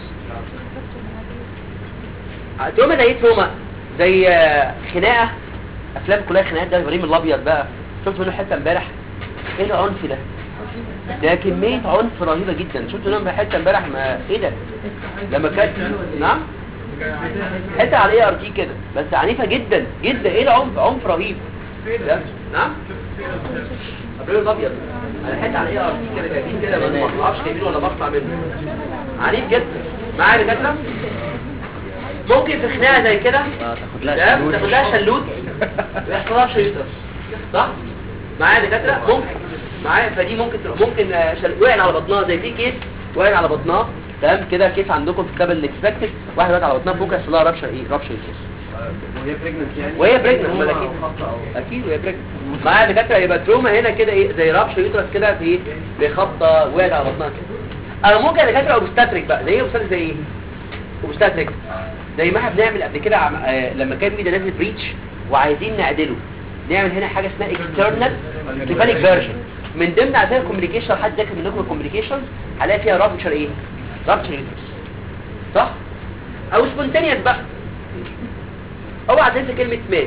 تروما زي ايه تروما زي آه، خناقه افلام كلها خناقات ده ابراهيم الابيض بقى شفت منه حته امبارح ايه العنف ده ده كميه عنف رهيبه جدا شفت منه حته امبارح ما ايه ده لما كانت نعم حته على ايه ار تي كده بس عنيفه جدا جدا ايه العنف عنف رهيب ده نعم ابراهيم الابيض انا حته على ايه ار تي كده جايبين كده ما اعرفش جايبين ولا بطلع منه عنيف جدا معايا يا دكاتره ممكن في خناقه زي كده تاخد لها تمام شلوت. تاخد لها شلوت ويحصل لها شيطه صح معايا يا دكاتره ممكن معايا فدي ممكن تروح ممكن آه، شل... وقع على بطنها زي في كيس وقع على بطنها تمام كده كيس عندكم في الكتاب الاكسبكتد واحد وقع على بطنها فوق يحصل لها رابشر ايه رابشر كيس وهي بريجننت يعني وهي بريجننت امال اكيد اكيد وهي بريجننت معايا يا دكاتره يبقى تروما هنا كده ايه زي رابشر يوترس كده في ايه بخبطه وقعت على بطنها كده انا ممكن يا دكاتره اوبستاتريك بقى زي ايه اوبستاتريك زي ايه اوبستاتريك زي ما احنا بنعمل قبل كده عم- آه، لما كان في ده نازل بريتش وعايزين نعدله نعمل هنا حاجه اسمها اكسترنال كيفاليك فيرجن من ضمن عشان الكوميونيكيشن حد ذاكر منكم الكوميونيكيشنز هلاقي فيها رابتشر ايه رابتشر يوترس صح او سبونتينيوس بقى اوعى تنسى كلمه ماس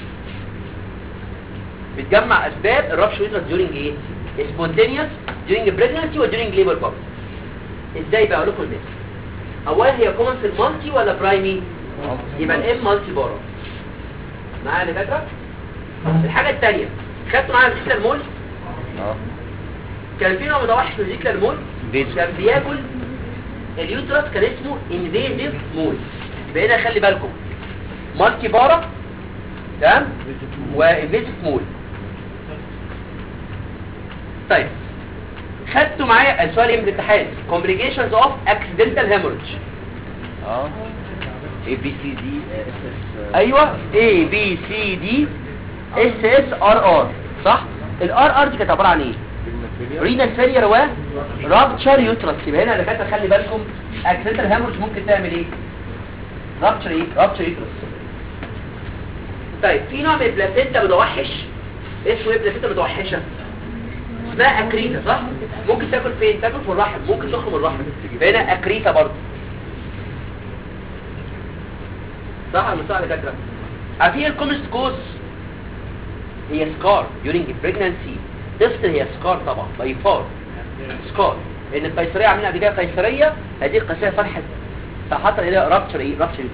بتجمع اسباب الرابشر يوترس during ايه سبونتينيوس during pregnancy و during labor برضه ازاي بقى اقول لكم الماس اولا هي كومن في المالتي ولا برايمي يبقى الام مالتي بارا معايا يا دكاتره الحاجه الثانيه خدتوا معايا الزيكلر مول اه كان في نوع متوحش من الزيكلر مول Invasive. كان بياكل اليوترس كان اسمه انفيزيف مول يبقى هنا خلي بالكم مالتي بارا تمام وانفيزيف مول طيب خدتوا معايا السؤال ايه من الامتحان complications of accidental hemorrhage اه اي بي سي دي اس اس ايوه A B C D S S R R صح الار ار دي كانت عباره عن ايه رينال فيلير و رابتشر يوترس يبقى هنا دكاتره خلي بالكم اكسنتال هامورج ممكن تعمل ايه رابتشر ايه رابتشر يوترس طيب في نوع من البلاسينتا متوحش اسمه ايه بلاسينتا متوحشه اسمها اكريتا صح ممكن تاكل فين تاكل في الرحم ممكن تخرم الرحم فهنا اكريتا برضه صح ولا مش صح يا دكاتره عارفين الكومست كوز هي سكار during pregnancy تفصل هي سكار طبعا باي فار سكار ان القيصريه عاملين قبل كده قيصريه هذه القيصريه فرحت فحصل الى رابتشر ايه رابتشر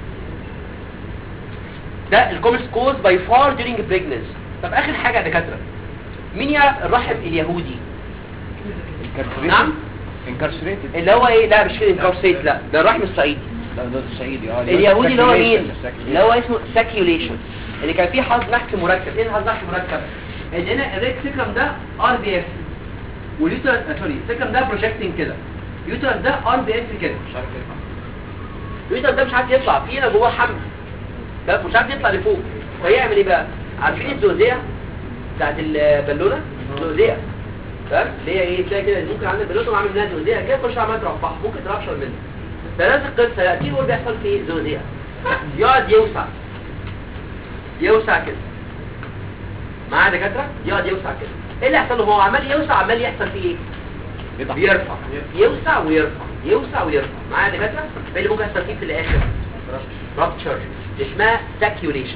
ده الكومست كوز باي فار during pregnancy طب اخر حاجه يا دكاتره مين يا الرحم اليهودي نعم انكارسريتد اللي هو ايه لا مش كده انكارسيت لا ده الرحم الصعيدي لا ده الصعيدي اه اليهودي اللي هو مين Sacculation. اللي هو اسمه ساكيوليشن اللي كان فيه حظ نحت مركب ايه الحظ نحت مركب ان هنا الريك سيكرم ده ار بي اف واليوترس آه سوري السيكرم ده بروجكتنج كده اليوترس ده ار بي اف كده مش عارف ايه اليوترس ده مش عارف يطلع فيه هنا جواه حمل ده مش عارف يطلع لفوق فيعمل ايه بقى عارفين الزوزيه بتاعت البالونه زوزيه تمام اللي هي ايه تلاقي كده ممكن عندك بالونه عامل منها زوزيه كده تخش عمال ترفعها ممكن ترفشر منها فنفس القصه لا تيجي بيحصل فيه زوزيه يقعد يوسع يوسع كده معاه دكاتره يقعد يوسع كده ايه اللي يحصل له هو عمال يوسع عمال يحصل فيه ايه بيضحك. بيرفع يوسع ويرفع يوسع ويرفع معايا دكاتره ايه اللي ممكن يحصل فيه في الاخر رابتشر اسمها ساكيوليشن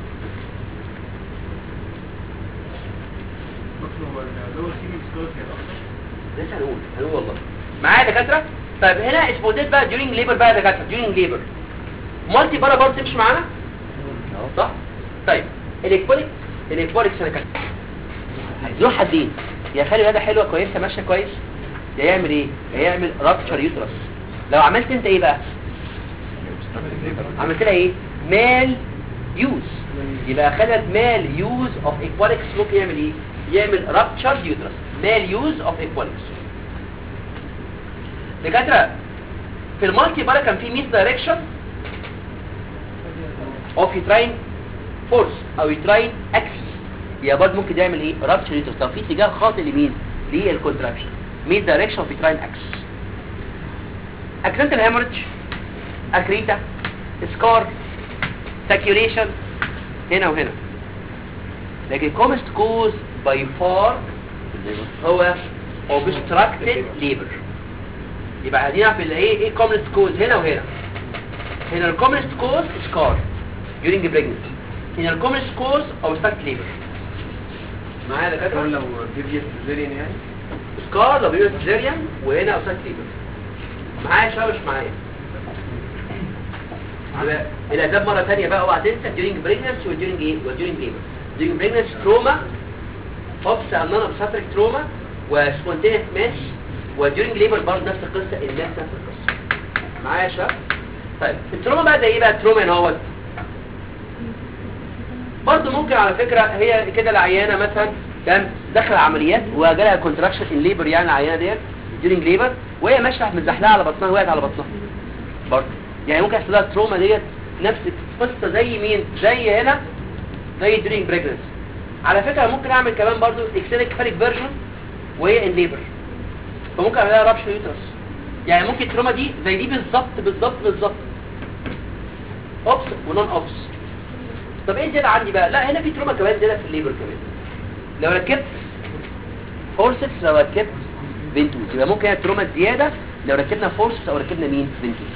لسه هنقول هنقول والله معايا دكاتره طيب هنا اسمه بقى during labor بقى يا دكاتره during labor مالتي بارا برضه تمشي معانا صح طيب الاكبوليك الاكبوليك سنه كام له حدين يا خلي بالك حلوه كويسه ماشيه كويس يا يعمل ايه يا يعمل رابتشر يوترس لو عملت انت ايه بقى عملت لها ايه مال يوز يبقى خلت مال يوز اوف ايكواليكس ممكن يعمل ايه يعمل رابتشر يوترس مال يوز اوف ايكواليكس دكاتره في المالتي بارا كان في ميس دايركشن اوف يتراين فورس او يتراين اكسس يا برضه ممكن يعمل ايه رابتشر يوترس لو في اتجاه خاطئ لمين للكونتراكشن ميس دايركشن اوف يتراين اكسس اكسنتال هيموريدج اكريتا سكار ساكيوليشن هنا وهنا لكن كومست كوز باي فار هو obstructed labor يبقى عايزين نعرف الايه ايه commonest cause هنا وهنا هنا ال commonest cause scar during pregnancy هنا ال commonest cause obstructed labor معايا يا دكاتره لو بيبيس سيزيريان يعني سكار لو بيبقى سيزيريان وهنا اوسايد ليبر معايا شباب مش معايا يبقى الاسباب مره ثانيه بقى اوعى تنسى during pregnancy و during ايه و during labor during pregnancy trauma اوبس and non obstetric trauma و spontaneous mesh و during labor برضه نفس القصه الناس نفس القصه معايا يا شباب طيب التروما بقى ده ايه بقى التروما ان هو برضه ممكن على فكرة هي كده العيانة مثلا كان دخل عمليات وجالها كونتراكشن ان ليبر يعني العيانة ديت during ليبر وهي ماشية متزحلقة على بطنها وقعت على بطنها برضه يعني ممكن يحصل لها التروما ديت نفس القصة زي مين زي هنا زي during pregnancy على فكرة ممكن اعمل كمان برضه اكسينيك فاريك فيرجن وهي ان ليبر فممكن اعمل لها رابشن يوترس يعني ممكن التروما دي زي دي بالظبط بالظبط بالظبط اوبس ونون اوبس طب ايه زيادة عندي بقى لا هنا في تروما كمان زيادة في الليبر كمان لو ركبت فورسبس لو ركبت فينتوس يبقى ممكن التروما الزيادة لو ركبنا فورسبس او ركبنا مين فينتوس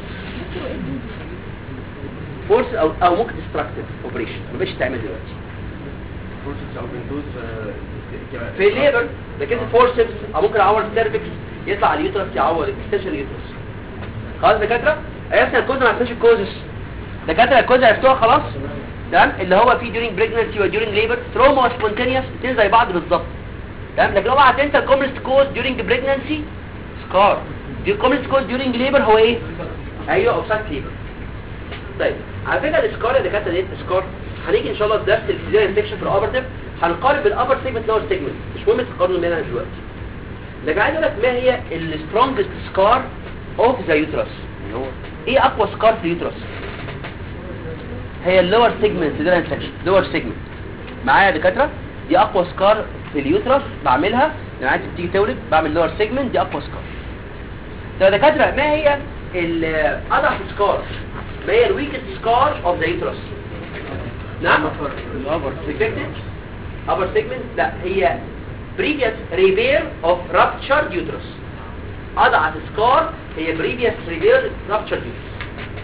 فورس او او ممكن ديستراكتيف اوبريشن ما بقتش تعمل دلوقتي فورسز او بنتوز في الليبر ركبت فورسبس او ممكن اعور السيرفكس يطلع على اليوترس يعور اكستنشن اليوترس خلاص دكاتره عرفنا الكوز ما عرفناش الكوزس دكاتره الكوز عرفتوها خلاص تمام اللي هو في during pregnancy و during labor trauma و spontaneous الاثنين زي بعض بالظبط تمام لكن اوعى تنسى الكومنست كوز during pregnancy scar الكومنست كوز during labor هو ايه ايوه اوبساك labor طيب على فكره السكار اللي كانت ديت سكار هنيجي ان شاء الله في درس الفيزيال انفكشن في الاوبرتيف هنقارن بالابر سيجمنت لور سيجمنت مش مهم تقارنوا بينها دلوقتي لكن عايز اقول لك ما هي السترونجست سكار اوف ذا يوترس ايه اقوى سكار في اليوترس هي اللور سيجمنت ده انفكشن لور سيجمنت معايا يا دكاتره دي اقوى سكار في اليوترس بعملها لما عايز تيجي تولد بعمل لور سيجمنت دي اقوى سكار طب يا دكاتره ما هي الاضعف سكار ما هي الويكست سكار اوف ذا يوترس نعم الابر سيجمنت upper segment لا هي previous repair of ruptured uterus اضعف سكار هي previous repair ruptured uterus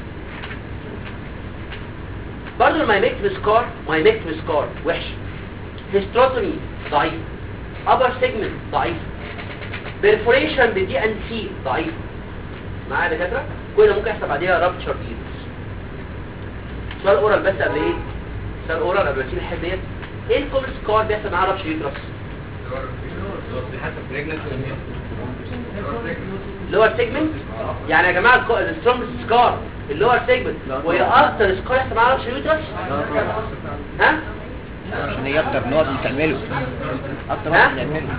برضه المايمكتم سكار مايمكتم سكار وحش هيستروتومي ضعيف upper segment ضعيف perforation بدي ان سي ضعيف معايا يا دكاتره كل ده ممكن يحصل بعديها ruptured uterus سؤال اورال بس قبل ايه سؤال اورال قبل ما تسيب الحته ديت ايه الكومن سكار بيحصل معاه رابش يوترس لور سيجمنت يعني يا جماعه السترونج سكار اللور سيجمنت وهي اكتر سكار يحصل معاه رابش يوترس ها عشان هي اكتر نوع بنستعمله اكتر ها؟ نوع بنعمله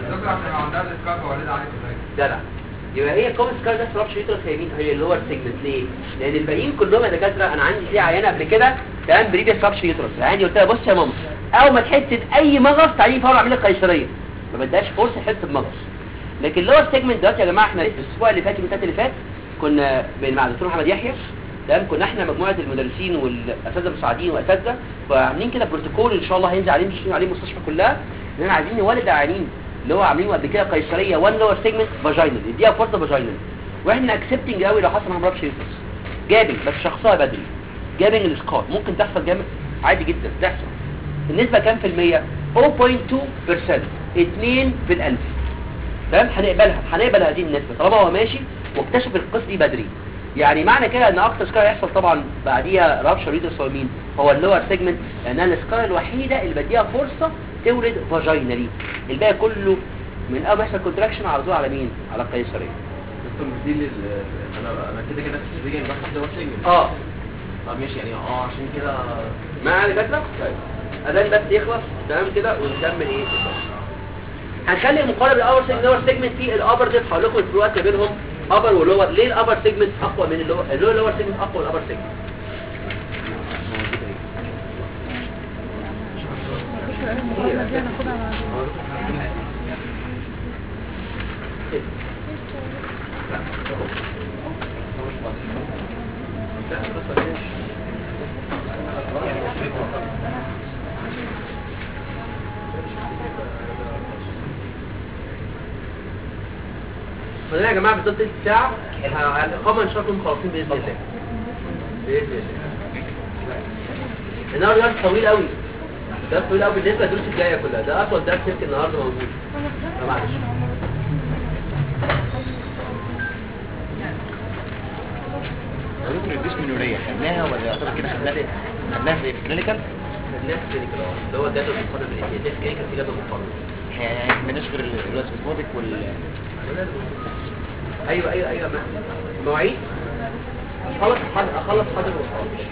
جدع يبقى هي الكومن سكار ده رابش يوترس هي مين هي اللور سيجمنت ليه لان الباقيين كلهم يا دكاتره انا عندي فيه عيانه قبل كده تمام بريفيس رابش يوترس عندي قلت لها بص يا ماما اول ما تحس باي مغص تعالي فورا اعمل لك قيصريه ما بدهاش فرصه تحس بمغص لكن اللور سيجمنت دلوقتي يا جماعه احنا الاسبوع اللي فات والفات اللي فات كنا بين مع الدكتور محمد يحيى تمام كنا احنا مجموعه المدرسين والاساتذه المساعدين واساتذه وعاملين كده بروتوكول ان شاء الله هينزل عليه مش عليه المستشفى كلها ان احنا عايزين نولد عيانين اللي هو عاملين قبل كده قيصريه وان لور سيجمنت فاجينال اديها فرصه فاجينال واحنا اكسبتنج قوي لو حصل معاهم رابش يوترس جابنج بس شخصها بدري جابنج الاسقاط ممكن تحصل جامد عادي جدا تحصل النسبة كام في المية 0.2% 2 في الألف تمام هنقبلها هنقبل هذه النسبة طالما هو ماشي واكتشف القصة دي بدري يعني معنى كده ان اكتر سكار يحصل طبعا بعديها رابشر ريدرس هو مين هو اللور سيجمنت لانها السكار الوحيدة اللي بديها فرصة تولد فاجينالي الباقي كله من اول ما يحصل كونتراكشن على طول على مين على القيصرية دكتور مش دي اللي انا انا كده كده في السجن بس ده سجن اه طب ماشي يعني اه عشان كده معايا فكرة طيب اذان بس يخلص تمام كده ونكمل ايه هنخلي مقارنه بالاور سيجمنت لور سيجمنت في الابر ديت هقول لكم الفروقات ما بينهم ابر ولور ليه الابر سيجمنت اقوى من اللور اللور لور سيجمنت اقوى من الابر سيجمنت فده يا جماعه بالظبط تلت ساعه ه- الاقامه ان شاء الله نكون خلاصين باذن الله باذن الله النهارده درس طويل قوي درس طويل قوي بالنسبه للدروس الجايه كلها ده اطول درس يمكن النهارده موجود فمعلش دكتور الديسمنورية خدناها ولا يعتبر كده خدناها في خدناها في كلينيكال الناس كلينيكال اه اللي هو الجدول المقارنه بين الناس كلينيكال في جدول مقارنه يعني ما خدناش غير الاسبوتيك وال ايوه ايوه ايوه ما- مواعيد اخلص حاضر اخلص حاضر وخلاص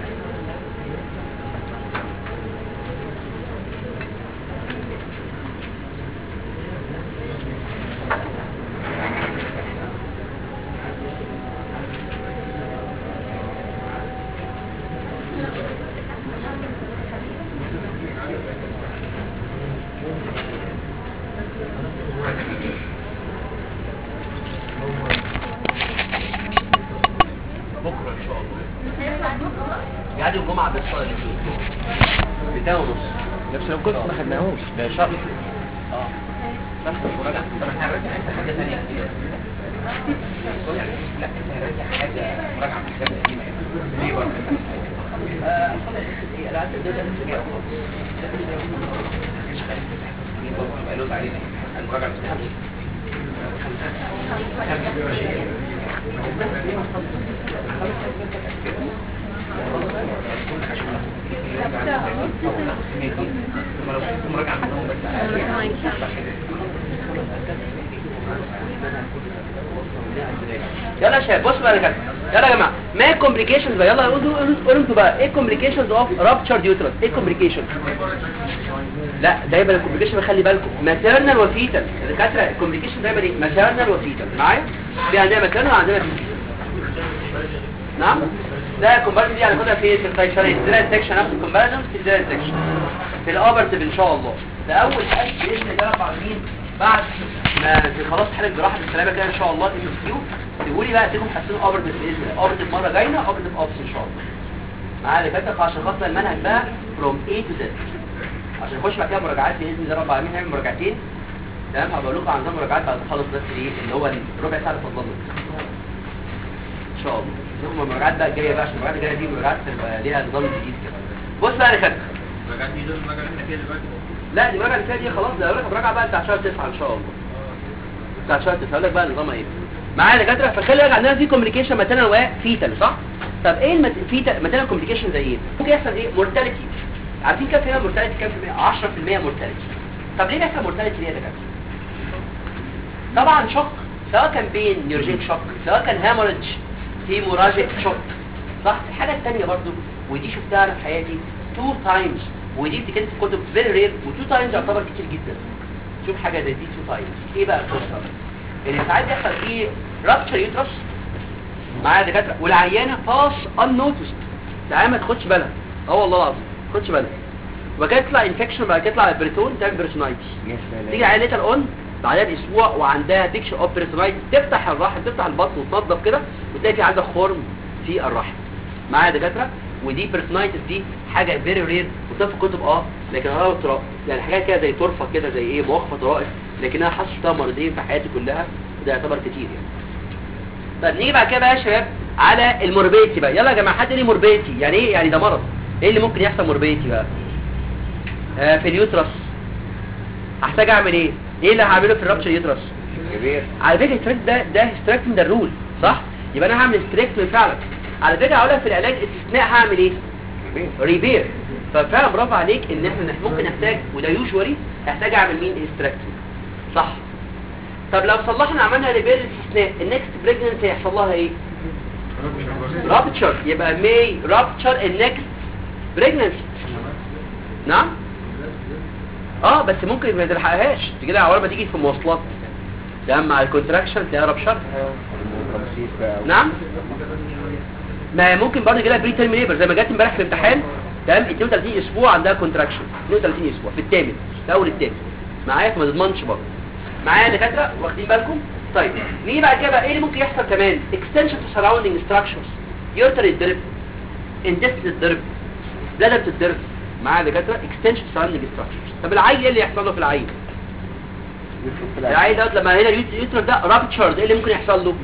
بكره ان شاء الله يعني الجمعه بالصلاه بتاع ونص نفس لو كنت ما خدناهوش ده شرط اه نفس المراجعه طب احنا هنرجع حاجه ثانيه كتير لا انت هنرجع حاجه مراجعه من الكتاب القديمه ليه بقى آه، خلاص، إيه، لا، ده- ده- ده لسه جاي خلاص. قالوا علينا المراجعه المستحيل يلا يا شباب بصوا بقى يا جماعه يلا يا جماعه ما الكومبليكيشنز بقى يلا قولوا قولوا قولوا انتوا بقى ايه الكومبليكيشنز اوف رابتشر يوترس ايه الكومبليكيشنز لا دايما الكومبليكيشن خلي بالكم ماتيرنال وفيتال الدكاتره الكومبليكيشن دايما ايه ماتيرنال وفيتال معايا في عندنا ماتيرنال وعندنا فيتال نعم ده الكومباريزن دي هناخدها في في الفيشرين زي سيكشن نفس الكومباريزن في زي سيكشن في الاوبرتيف ان شاء الله ده اول حاجه باذن الله رب العالمين بعد ما خلاص حاله جراحه بالسلامه كده ان شاء الله تمسكيو تقولوا لي بقى تكونوا حاسين اوبرتيف باذن الله اوبرتيف مره جايه اوبرتيف اوبس ان شاء الله معايا اللي فاتت عشان خاطر المنهج بقى فروم A to Z عشان نخش بعد كده مراجعات باذن الله رب العالمين نعمل مراجعتين تمام هبقول لكم عن نظام مراجعات بعد ما اخلص بس ايه اللي هو الربع ساعه اللي فضلنا ان شاء الله نعمل المراجعات بقى الجايه بقى عشان المراجعات الجايه دي مراجعات تبقى ليها نظام جديد كده بص بقى يا خالد المراجعات دي دول المراجعة اللي احنا فيها دلوقتي لا دي المراجعه اللي فيها دي خلاص ده المراجعه بقى بتاع شهر 9 ان شاء الله بتاع شهر 9 هقول لك بقى نظامها ايه معايا يا دكاتره فخلي بالك عندنا في كوميونيكيشن ماتيرنال وفيتال صح طب ايه المت... فيتال ماتيرنال كوميونيكيشن زي ايه ممكن يحصل ايه مورتاليتي عارفين كام في المية مورتاليتي كام في المية 10% مورتاليتي طب ليه بيحصل مورتاليتي ليه يا دكاتره طبعا شوك سواء كان بين نيورجيك شوك سواء كان هاموريدج هيموراجيك شوك صح الحاجه الثانيه برضو ودي شفتها انا في حياتي تو تايمز ودي بتتكتب في كتب فيري رير وتو تايمز يعتبر كتير جدا شوف حاجه زي دي تو تايمز ايه بقى القصه ان ساعات بيحصل فيه رابتشر يوترس معايا دكاتره والعيانه باس ان نوتست العيانه ما تاخدش بالها اه والله العظيم ما تاخدش بالها وبعد كده يطلع انفكشن بعد كده يطلع البريتون تعمل بريتونايتس يا تيجي سلام عيال ليتر اون بعدها باسبوع وعندها بيكشر اوف بريتونايتس تفتح الرحم تفتح البطن وتنظف كده وتلاقي في عندك خرم في الرحم معايا يا دكاتره ودي بريتونايتس دي حاجه فيري رير وكتاب في كتب اه لكن انا طرق يعني حاجات كده زي طرفه كده زي ايه مواقفه طرائف لكنها حصلتها مرتين في حياتي كلها وده يعتبر كتير يعني طب نيجي بعد كده بقى يا شباب على الموربيتي بقى يلا يا جماعه حد ليه موربيتي يعني ايه يعني ده مرض ايه اللي ممكن يحصل موربيتي بقى آه في اليوترس هحتاج اعمل ايه ايه اللي هعمله في الرابتشر يوترس كبير على فكره الستريك ده ده ستريكتنج ده الرول صح يبقى انا هعمل ستريكتنج فعلا على فكره هقول لك في العلاج استثناء هعمل ايه كبير ريبير ففعلا برافو عليك ان احنا نح- ممكن نحتاج وده يوجوالي احتاج اعمل مين استراكتنج صح طب لو صلحنا عملنا ريبير استثناء النكست بريجننسي هيحصل لها ايه رابتشر يبقى مي رابتشر النكست بريجننسي نعم اه بس ممكن ما تلحقهاش تيجي لها اول ما تيجي في مواصلات تمام مع الكونتراكشن تلاقيها رابشر رمسيس بقى نعم ما هي ممكن برضه يجيلها بري تيرم ليبر زي ما جت امبارح في الامتحان تمام 32 اسبوع عندها كونتراكشن 32 اسبوع في الثامن في اول الثامن معايا فما تضمنش برضه معايا يا دكاتره واخدين بالكم طيب نيجي بعد كده بقى ايه اللي ممكن يحصل كمان اكستنشن تو سراوندينج ستراكشرز يورتر يتضرب اندست تتضرب بلادر تتضرب معايا يا دكاتره اكستنشن تو سراوندينج ستراكشرز طب العيل ايه اللي يحصل له في العيل العيل دوت لما هنا اليوترس ده رابتشرد ايه اللي ممكن يحصل له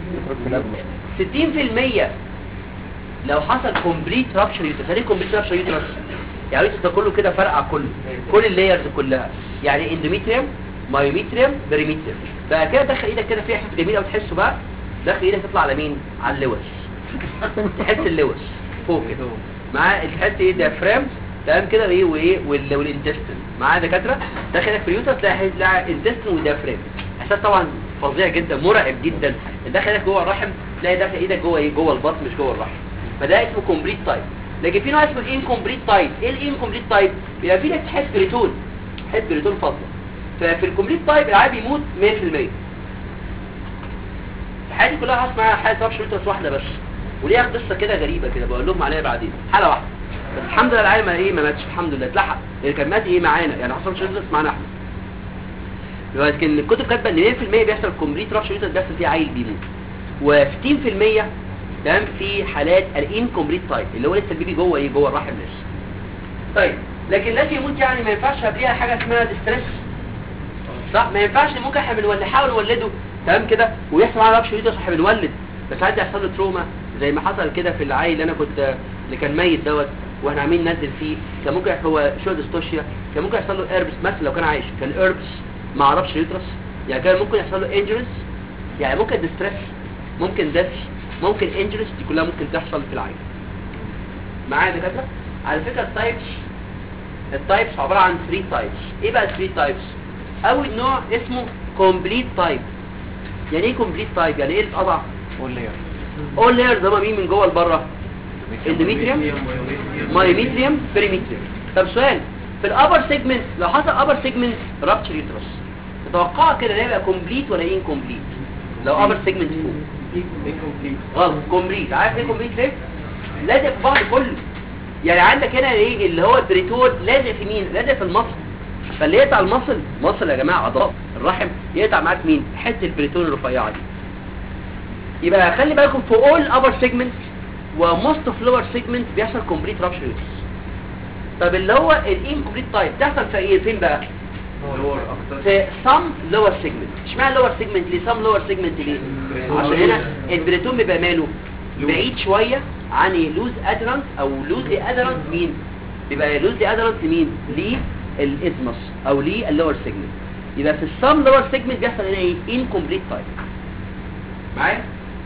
60% لو حصل كومبليت رابشر يوترس يعني ايه كومبليت رابشر يوترس يعني اليوترس ده كله كده فرقع كله كل اللايرز كلها يعني اندوميتريوم مايوميتريوم بريميتريوم بقى كده دخل ايدك كده في حته جميله وتحسه بقى دخل ايدك تطلع على مين على اللوز تحس اللوز فوق كده معاه تحس ايه ديافرام تمام كده وايه وايه وال- والانتستين معاه دكاتره داخل ايدك في اليوترس تلاقي تلاقي انتستين وديافرام احساس طبعا فظيع جدا مرعب جدا داخل ايدك جوه الرحم تلاقي داخل ايدك جوه ايه جوه البطن مش جوه الرحم فده اسمه كومبليت تايب لكن في نوع اسمه الانكومبليت تايب ايه الانكومبليت تايب بيبقى في لك تحس بريتون تحس بريتون فاضله ففي الكومبليت تايب العيال بيموت 100% حياتي كلها حصل معايا حاله رابشر يوترس واحده بس وليها قصه كده غريبه كده بقول لهم عليها بعدين حاله واحده بس الحمد لله العيال ما ايه ما ماتش الحمد لله اتلحق اللي كان مات ايه معانا يعني حصل رابشر يوترس معانا احنا لكن الكتب كاتبه ان 100% بيحصل كومبليت رابشر يوترس بيحصل فيه عيل بيموت و60% تمام في حالات الانكومبليت تايب اللي هو لسه البيبي جوه ايه جوه الرحم لسه طيب لكن لازم يموت يعني ما ينفعش قبليها حاجه اسمها ديستريس صح ما ينفعش ممكن احنا بنولد نحاول نولده تمام كده ويحصل معاه رابشر يوترس واحنا بنولد بس عادي يحصل له تروما زي ما حصل كده في العيل اللي انا كنت اللي كان ميت دوت واحنا عاملين ننزل فيه كان ممكن هو شو ديستوشيا كان ممكن يحصل له ايربس مثلا لو كان عايش كان ايربس مع رابشر يوترس يعني كان ممكن يحصل له انجريز يعني ممكن ديستريس ممكن ديث ممكن انجريز دي كلها ممكن تحصل في العين معايا يا دكاتره على فكره التايبس التايبس عباره عن 3 تايبس ايه بقى 3 تايبس اول نوع اسمه كومبليت تايب يعني ايه كومبليت تايب يعني ايه القطع قول لي اول لايرز هما مين من جوه لبره اندوميتريوم مايوميتريوم بريميتريوم طب سؤال في الابر سيجمنت لو حصل ابر سيجمنت رابتشر يوترس تتوقع كده ده يبقى كومبليت ولا ايه كومبليت لو ابر سيجمنت فوق غلط كومبليت عارف ايه كومبليت ليه لازق في بعض كله يعني عندك هنا ايه اللي هو البريتون لازق في مين لازق في المصل فاللي يقطع المصل مصل يا جماعه عضلات الرحم يقطع معاك مين حته البريتون الرفيعه دي يبقى خلي بالكم في اول ابر سيجمنت وموست اوف لور سيجمنت بيحصل كومبليت رابشر طب اللي هو الانكومبليت تايب بتحصل في ايه فين بقى في some lower segment اشمعنى lower segment ليه some lower segment ليه عشان هنا البريتون بيبقى ماله بعيد شوية عن لوز ادرنت او لوز ادرنت مين بيبقى لوز ادرنت لمين للازمس او للlower segment يبقى في some lower segment بيحصل هنا ايه incomplete type معايا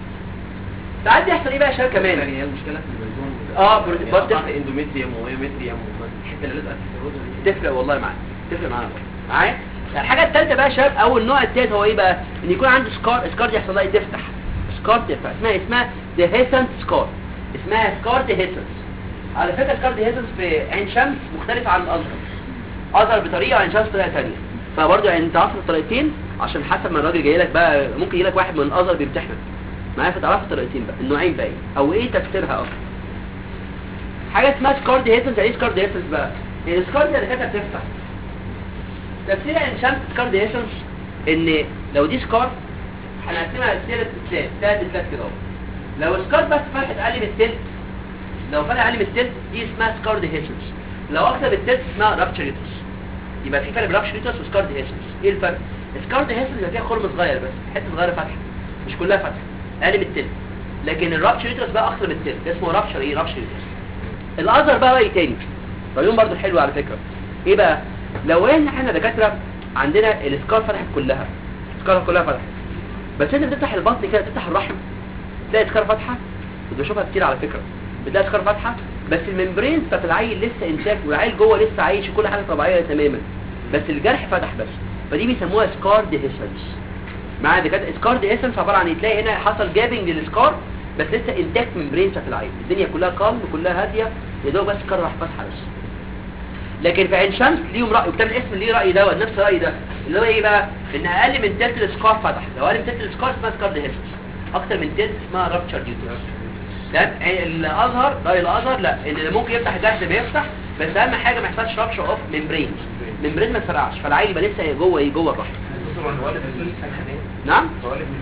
ساعات بيحصل ايه بقى يا شباب كمان يعني هي المشكله في البريزون اه بريزون- يعني بس- قطع اندوميتريوم وميوميتريوم والحته اللي لازقه في الروزه دي تفرق والله معايا تفرق معانا والله. معايا الحاجه الثالثه بقى يا شباب او النوع الثالث هو ايه بقى ان يكون عنده سكار سكار دي يحصل لها إيه؟ تفتح سكار تفتح اسمها اسمها ديهيسنت سكار اسمها سكار ديهيسنس على فكره سكار ديهيسنس في عين شمس مختلفه عن الازهر ازهر بطريقه وعين شمس بطريقه ثانيه فبرضه يعني انت عارف الطريقتين عشان حسب ما الراجل جاي لك بقى ممكن يجي لك واحد من الازهر بيمتحنك معايا فتعرف الطريقتين بقى النوعين بقى ايه او ايه تفسيرها اصلا حاجه اسمها سكار ديهيسنس يعني ايه سكار ديهيسنس بقى السكار دي اللي كانت بتفتح تفسير الانسان سكار ديهيسنس ان لو دي سكار هنقسمها لثلاث تلات ثلاث تلات كده اهو لو سكار بس فتحت اقل من التلت لو فتح اقل من التلت دي اسمها سكار ديهيسنس لو اكتر من التلت اسمها رابتشر يوترس يبقى في فرق بين رابتشر يوترس وسكار ديهيسنس ايه الفرق سكار ديهيسنس يبقى فيها خرم صغير بس حته صغيره فاتحه مش كلها فاتحه اقل من التلت لكن الرابتشر يوترس بقى اكتر من التلت اسمه رابتشر ايه رابتشر يوترس الازهر بقى راي تاني رايهم برضو حلو على فكره ايه بقى لو ان احنا دكاتره عندنا السكار فتحت كلها السكار كلها فتحت بس انت بتفتح البطن كده تفتح الرحم تلاقي سكار فاتحه كنت بشوفها كتير على فكره بتلاقي سكار فاتحه بس الممبرين بتاعت العيل لسه انتاك والعيل جوه لسه عايش وكل حاجه طبيعيه تماما بس الجرح فتح بس فدي بيسموها سكار ديهيسنس مع دكاتره سكار ديهيسنس عباره عن إيه؟ تلاقي هنا حصل جابنج للسكار بس لسه انتاك ممبرين بتاعت العيل الدنيا كلها كالم كلها هاديه يا دوب بس سكار راح فاتحه بس لكن في عين شمس ليهم راي وكتاب الاسم ليه راي دوت نفس الراي ده اللي هو ايه بقى ان اقل من تلت السكار فتح لو اقل من تلت السكار اسمها سكار ديهيسنس اكتر من تلت اسمها رابتشر يوترس تمام الازهر راي الازهر لا ان اللي ممكن يفتح الجرح بيفتح بس اهم حاجه ما يحصلش رابشر اوف ممبرين ممبرين ما تفرقعش فالعيل يبقى لسه جوه ايه جوه الرحم نعم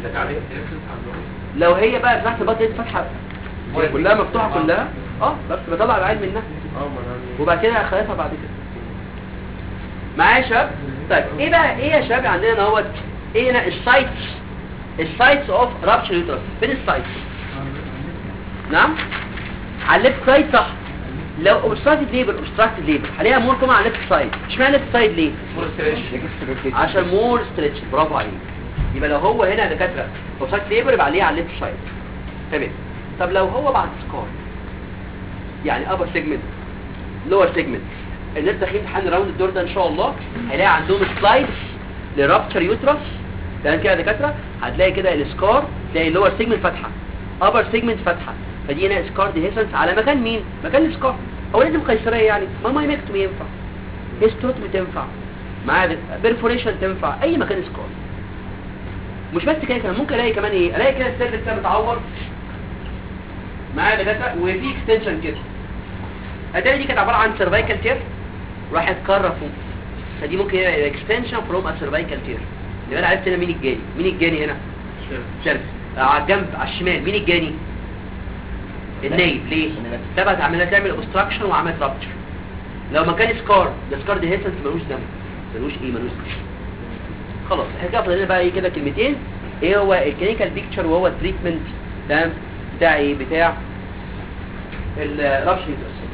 لو هي بقى فتحت البطن دي فتحه كلها مفتوحه كلها اه بس بطلع العيل منها وبعد كده خلاصها بعد كده معايا يا شباب طيب ايه بقى ايه يا شباب عندنا اهوت ايه هنا السايتس السايتس اوف رابشر يوترس فين السايتس نعم على الليفت سايد صح لو اوبستراكتد ليبر اوبستراكتد ليبر هلاقيها مور كومن على الليفت سايد اشمعنى الليفت سايد ليه عشان مور ستريتش برافو عليك يبقى لو هو هنا دكاتره اوبستراكتد ليبر يبقى عليه على الليفت سايد تمام طب لو هو بعد سكار يعني ابر سيجمنت لور سيجمنت الناس داخلين امتحان راوند الدور ده ان شاء الله هيلاقي عندهم سلايدز لرابتشر يوترس تمام كده يا دكاتره هتلاقي كده السكار تلاقي اللور سيجمنت فاتحه ابر سيجمنت فاتحه فدي هنا سكار ديهيسنس على مكان مين مكان السكار هو لازم قيصريه يعني ما مايمكتومي ينفع هيستوتومي تنفع معاه بيرفوريشن تنفع اي مكان سكار مش بس كده كمان ممكن الاقي كمان ايه الاقي كده السيرفكس ده متعور معايا دكاتره وفي اكستنشن كده ادي دي كانت عباره عن سيرفايكال تير راح اتكرر فوق فدي ممكن يبقى اكستنشن فروم ا سيرفايكال تير يبقى انا عرفت هنا مين الجاني مين الجاني هنا شرف على الجنب على الشمال مين الجاني النايب ليه ثبت عملها تعمل اوبستراكشن وعملت رابتشر لو ما كان سكار ده سكار دي هيسنس ملوش دم ملوش ايه ملوش دم خلاص احنا كده فاضل لنا بقى ايه كده كلمتين ايه هو الكلينيكال بيكتشر وهو التريتمنت تمام بتاع ايه بتاع الرابشن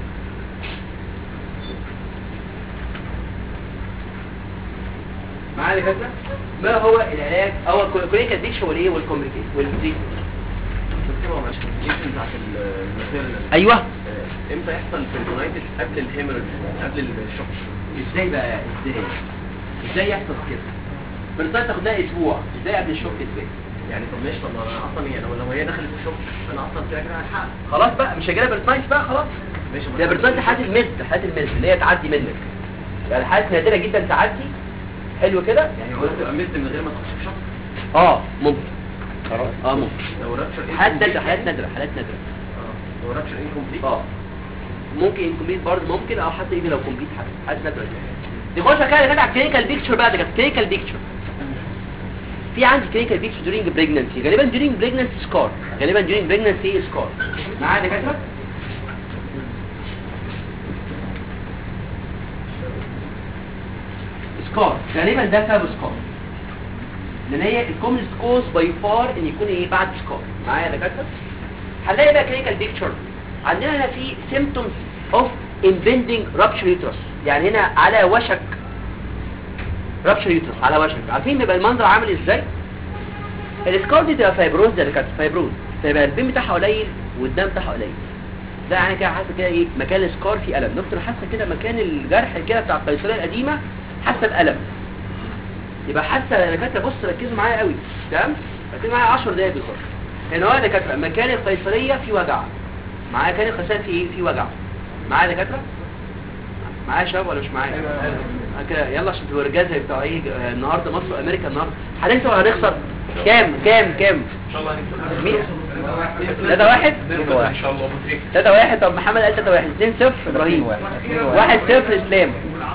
معايا كده ما هو العلاج او الكلينيكال بيكتشر والايه والكومبليكيشن والتريتمنت بتاعت الماتيريال ايوه امتى يحصل بيرتونايتس قبل الهيموريج قبل الشوك ازاي بقى ازاي ازاي يحصل كده بالظبط تاخد لها اسبوع ازاي قبل الشوك ازاي يعني طب ماشي طب ما انا اصلا يعني لو لو هي دخلت في الشوك انا اصلا كده كده هلحقها خلاص بقى مش هجيلها برتايتس بقى خلاص ماشي ده برتايتس حالة المزد حالة المزد اللي هي تعدي منك يعني حالة نادرة جدا تعدي حلو كده يعني هو تبقى مزد من غير ما تخش في شوك اه ممكن اه ممكن لو رابشر حالات نادرة حالات نادرة حالات نادرة لو رابشر انكمبليت اه ممكن انكمبليت برضه ممكن او حتى يجي لو كومبليت حاجه حاجه نادره دي خش كده كده على الكلينيكال بيكتشر بقى ده كانت كلينيكال بيكتشر في عندي كلينيكال بيكتشر دورينج بريجننسي غالبا دورينج بريجننسي سكار غالبا دورينج بريجننسي سكار معايا دكاتره سكار غالبا ده سبب سكار لان هي الكومنست كوز باي فار ان يكون ايه بعد سكار معايا يا دكاتره هنلاقي بقى كلينيكال بيكتشر عندنا هنا في symptoms of impending rupture uterus يعني هنا على وشك rupture uterus على وشك عارفين بيبقى المنظر عامل ازاي السكار دي تبقى فايبروز ده كانت فايبروز فيبقى البين بتاعها قليل والدم بتاعها قليل ده يعني كده حاسه كده ايه مكان السكار فيه الم دكتور حاسه كده مكان الجرح كده بتاع القيصريه القديمه حاسه بالم يبقى حاسه يا دكاتره بص ركزوا معايا قوي تمام ركزوا معايا 10 دقايق بالظبط هنا هو يا دكاتره مكان القيصريه فيه وجع معايا كان القيصريه فيه ايه فيه وجع معايا يا دكاتره معايا شباب ولا مش معايا آه كده يلا عشان تبقوا رجاله زي بتوع ايه آه، النهارده مصر وامريكا النهارده هنكسب ولا هنخسر كام كام كام ان شاء الله هنكسب مين 3 واحد ان شاء الله مدرك 3 واحد طب محمد قال 3 واحد 2 0 ابراهيم 1 0 اسلام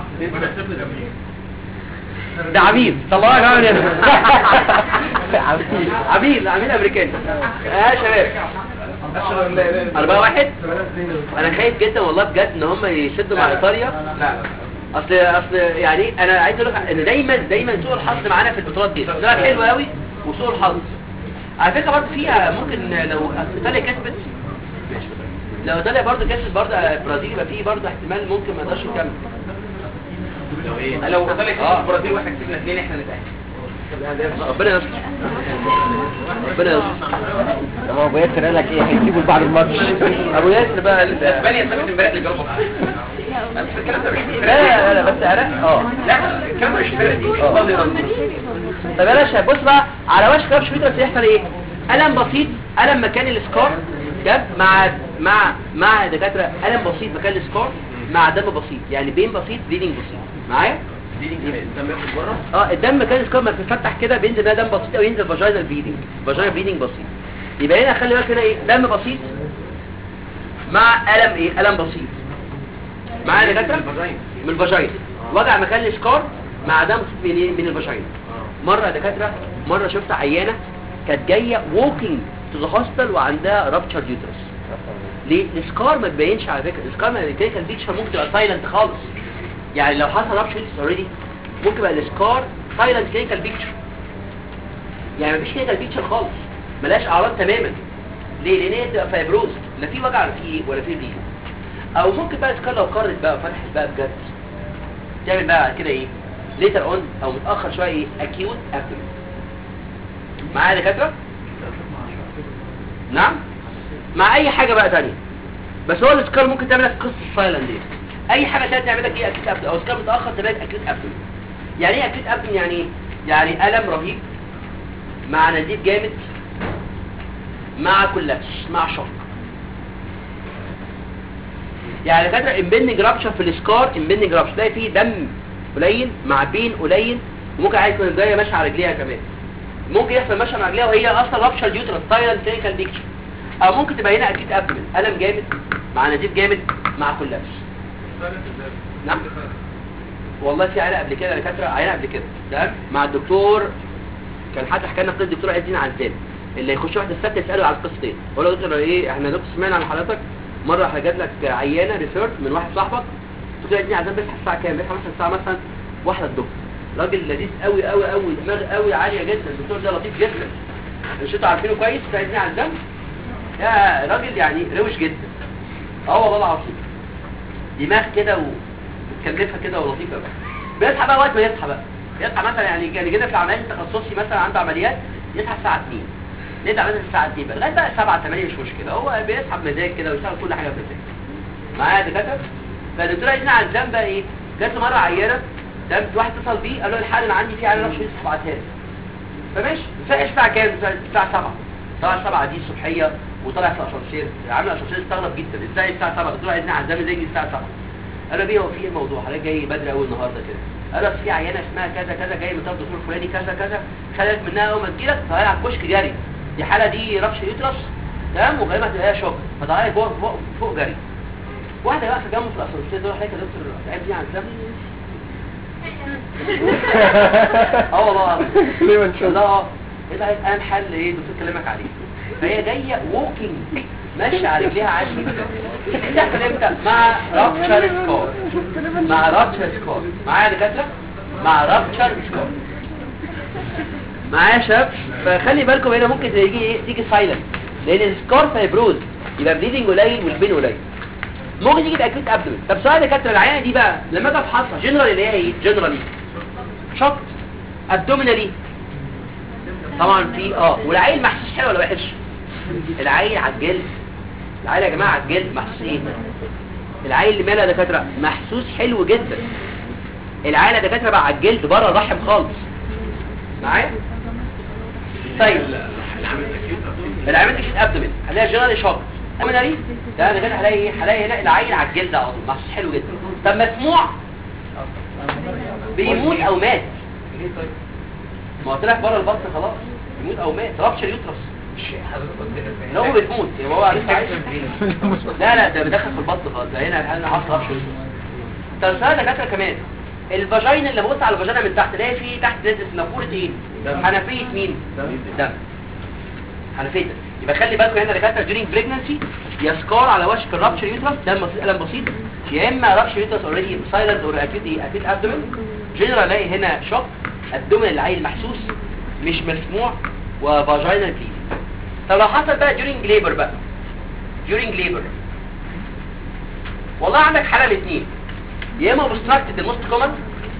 ده عميل طلعوا يا جماعه عميل عميل عميل امريكاني اه شباب أربعة واحد أنا خايف جدا والله بجد إن هم يسدوا مع إيطاليا أصل أصل يعني أنا عايز أقول لك إن دايما دايما سوء الحظ معانا في البطولات دي ده حلو قوي وسوء الحظ على فكرة برضه فيها ممكن لو إيطاليا كسبت لو إيطاليا برضه كسبت برضه البرازيل يبقى فيه برضه احتمال ممكن ما يقدرش يكمل لو ايه لو طلع كده آه. البرازيل واحد كسبنا اثنين احنا نتاهل ربنا يستر ربنا يستر طب هو ابو ياسر قال لك ايه هيسيبوا بعد الماتش ابو ياسر بقى لسه اسبانيا سابت امبارح لجنوب الكلام ده مش لا لا لا بس عراق اه لا الكلام ده مش فرق دي طب يا باشا بص بقى على وشك رابش فيترس يحصل ايه الم بسيط الم مكان السكار جاب مع مع مع دكاتره الم بسيط مكان السكار مع دم بسيط يعني بين بسيط بليدنج بسيط معايا دي الدم ياخد بره اه الدم مكان السكار ما بيفتح كده بينزل منها دم بسيط او ينزل فاجينال بليدنج فاجينال بليدنج بسيط يبقى هنا خلي بالك هنا ايه دم بسيط مع الم ايه الم بسيط معايا يا دكاتره من الفاجينا وجع مكان السكار مع دم بسيط من من الفاجينا مرة يا دكاترة مرة شفت عيانة كانت جاية ووكينج تو ذا هوسبيتال وعندها رابتشر يوترس ليه؟ السكار ما تبينش على فكرة السكار ما الكلينيكال بيكشر ممكن تبقى سايلنت خالص يعني لو حصل رابتشر يوترس اوريدي ممكن يبقى السكار سايلنت كلينيكال بيكتشر يعني مفيش كلينيكال بيكتشر خالص ملهاش اعراض تماما ليه لان هي بتبقى فايبروز لا في وجع ولا في ايه ولا في ريح او ممكن بقى سكار لو قررت بقى وفتحت بقى بجد تعمل بقى كده ايه ليتر اون او متاخر شويه ايه اكيوت ابدومين معايا يا دكاتره نعم مع اي حاجه بقى تانية بس هو السكار ممكن تعمل لك قصه السايلنت دي اي حاجه تانية تعمل لك ايه اكيوت ابدومين او سكار متاخر تعمل لك اكيوت ابدومين يعني ايه اكيوت ابدومين يعني ايه يعني الم رهيب مع نزيف جامد مع كولابس مع شوك يعني دكاتره امبندنج رابشر في السكار امبندنج رابشر تلاقي فيه دم قليل مع بين قليل وممكن عايز تكون جايه ماشيه على رجليها كمان ممكن يحصل ماشيه على رجليها وهي اصلا رابشر يوترس سايلنت كلينيكال بيكتشر او ممكن تبقى هنا اكيد ابدمن الم جامد مع نزيف جامد مع كولابس نعم والله في عيله قبل كده دكاتره عيله قبل كده تمام مع الدكتور كان حد حكى لنا قصه الدكتور عايزين عزام اللي يخش واحد السبت يساله على القصتين يقول له يا دكتور ايه احنا دكتور سمعنا عن حضرتك مره جات لك عيانه ريفيرت من واحد صاحبك قلت له عايزين عزام بيصحى الساعه كام بيصحى مثلا الساعه مثلا واحدة الظهر راجل لذيذ قوي قوي قوي دماغ قوي عاليه جدا الدكتور ده لطيف جدا مش انتوا عارفينه كويس عايزين عزام يا راجل يعني روش جدا اه والله العظيم دماغ كده ومتكلفه كده ولطيفه بقى بيصحى بقى وقت ما يصحى بقى يصحى مثلا يعني كان كده في العمليات التخصصي مثلا عنده عمليات يصحى الساعه 2 نبدا عمليات الساعه 2 بقى لغايه بقى 7 8 مش مشكله هو بيصحى بمزاج كده ويشتغل كل حاجه بمزاج معايا يا دكاتره فالدكتوره عايزين على الذنب بقى ايه جات له مره عيانه ده واحد اتصل بيه قال له الحال انا عندي فيه عيانه مش لسه بعتها لي فماشي فاق الساعه كام الساعه 7 طبعا 7 دي الصبحيه وطلع في الاسانسير عامل الاسانسير استغرب جدا ازاي الساعه 7 قلت له عايزين عزام ازاي يجي الساعه 7 قال له بيه هو في ايه الموضوع حضرتك جاي بدري قوي النهارده كده قال له في عيانه اسمها كذا كذا جاي من طرف دكتور فلاني كذا كذا خدت منها اول ما تجيلك فهي على الكشك جري دي حاله دي ربش يوترس تمام وغالبا هتلاقيها شوك فطلعت فوق فوق فوق جري واحده بقى في جنبه في الاسانسير دول حضرتك يا دكتور تعبني عن الزمن اه والله ليه ما نشوف لا اه ايه ده اهم حل ايه الدكتور كلمك عليه فهي جايه ووكينج ماشيه على رجليها عادي جدا تحصل امتى مع رابتشر سكار مع رابتشر سكار معايا يا دكاتره مع رابتشر سكار معايا يا شباب فخلي بالكم هنا ممكن تيجي ايه تيجي سايلنت لان السكار فايبروز يبقى بليدنج قليل والبين قليل ممكن تيجي باكيوت ابدومين طب سؤال يا دكاتره العيانه دي بقى لما اجي افحصها جنرال اللي هي ايه جنرالي شوك ابدومينالي طبعا في اه والعيل محسوس حلو ولا وحش العيل على الجلد العيل يا جماعه على الجلد محسوس ايه العيل اللي ماله يا دكاتره محسوس حلو جدا العيل يا دكاتره بقى على الجلد بره الرحم خالص معايا طيب العيال دي كده ابدومين هلاقي جنرال شوك ابدومينالي ده انا كده هلاقي ايه هلاقي هنا العيل على الجلد على طول محسوس حلو جدا طب مسموع بيموت او مات ما قلت لك بره البطن خلاص يموت او مات رابشر يوترس لو هو بتموت يبقى هو لسه عايش لا لا ده بيدخل في البطن خالص ده هنا انا حاطط رابشر يوترس طب سؤال دكاتره كمان الفاجينا اللي ببص على الفاجينا من تحت الاقي فيه تحت نزل نافوره ايه حنفيه مين دم حنفيه دم يبقى خلي بالكم هنا دكاتره during pregnancy يا سكار على وشك الرابشر يوترس دم بسيط الم بسيط يا اما رابشر يوترس اوريدي سايلنت اور اكيد ايه اكيد ابدومين جنرال الاقي هنا شوك الدومين العيل محسوس مش مسموع وفاجينال بليد طب لو حصل بقى during labor بقى during labor والله عندك حالة الاثنين يا اما obstructed الموست كومن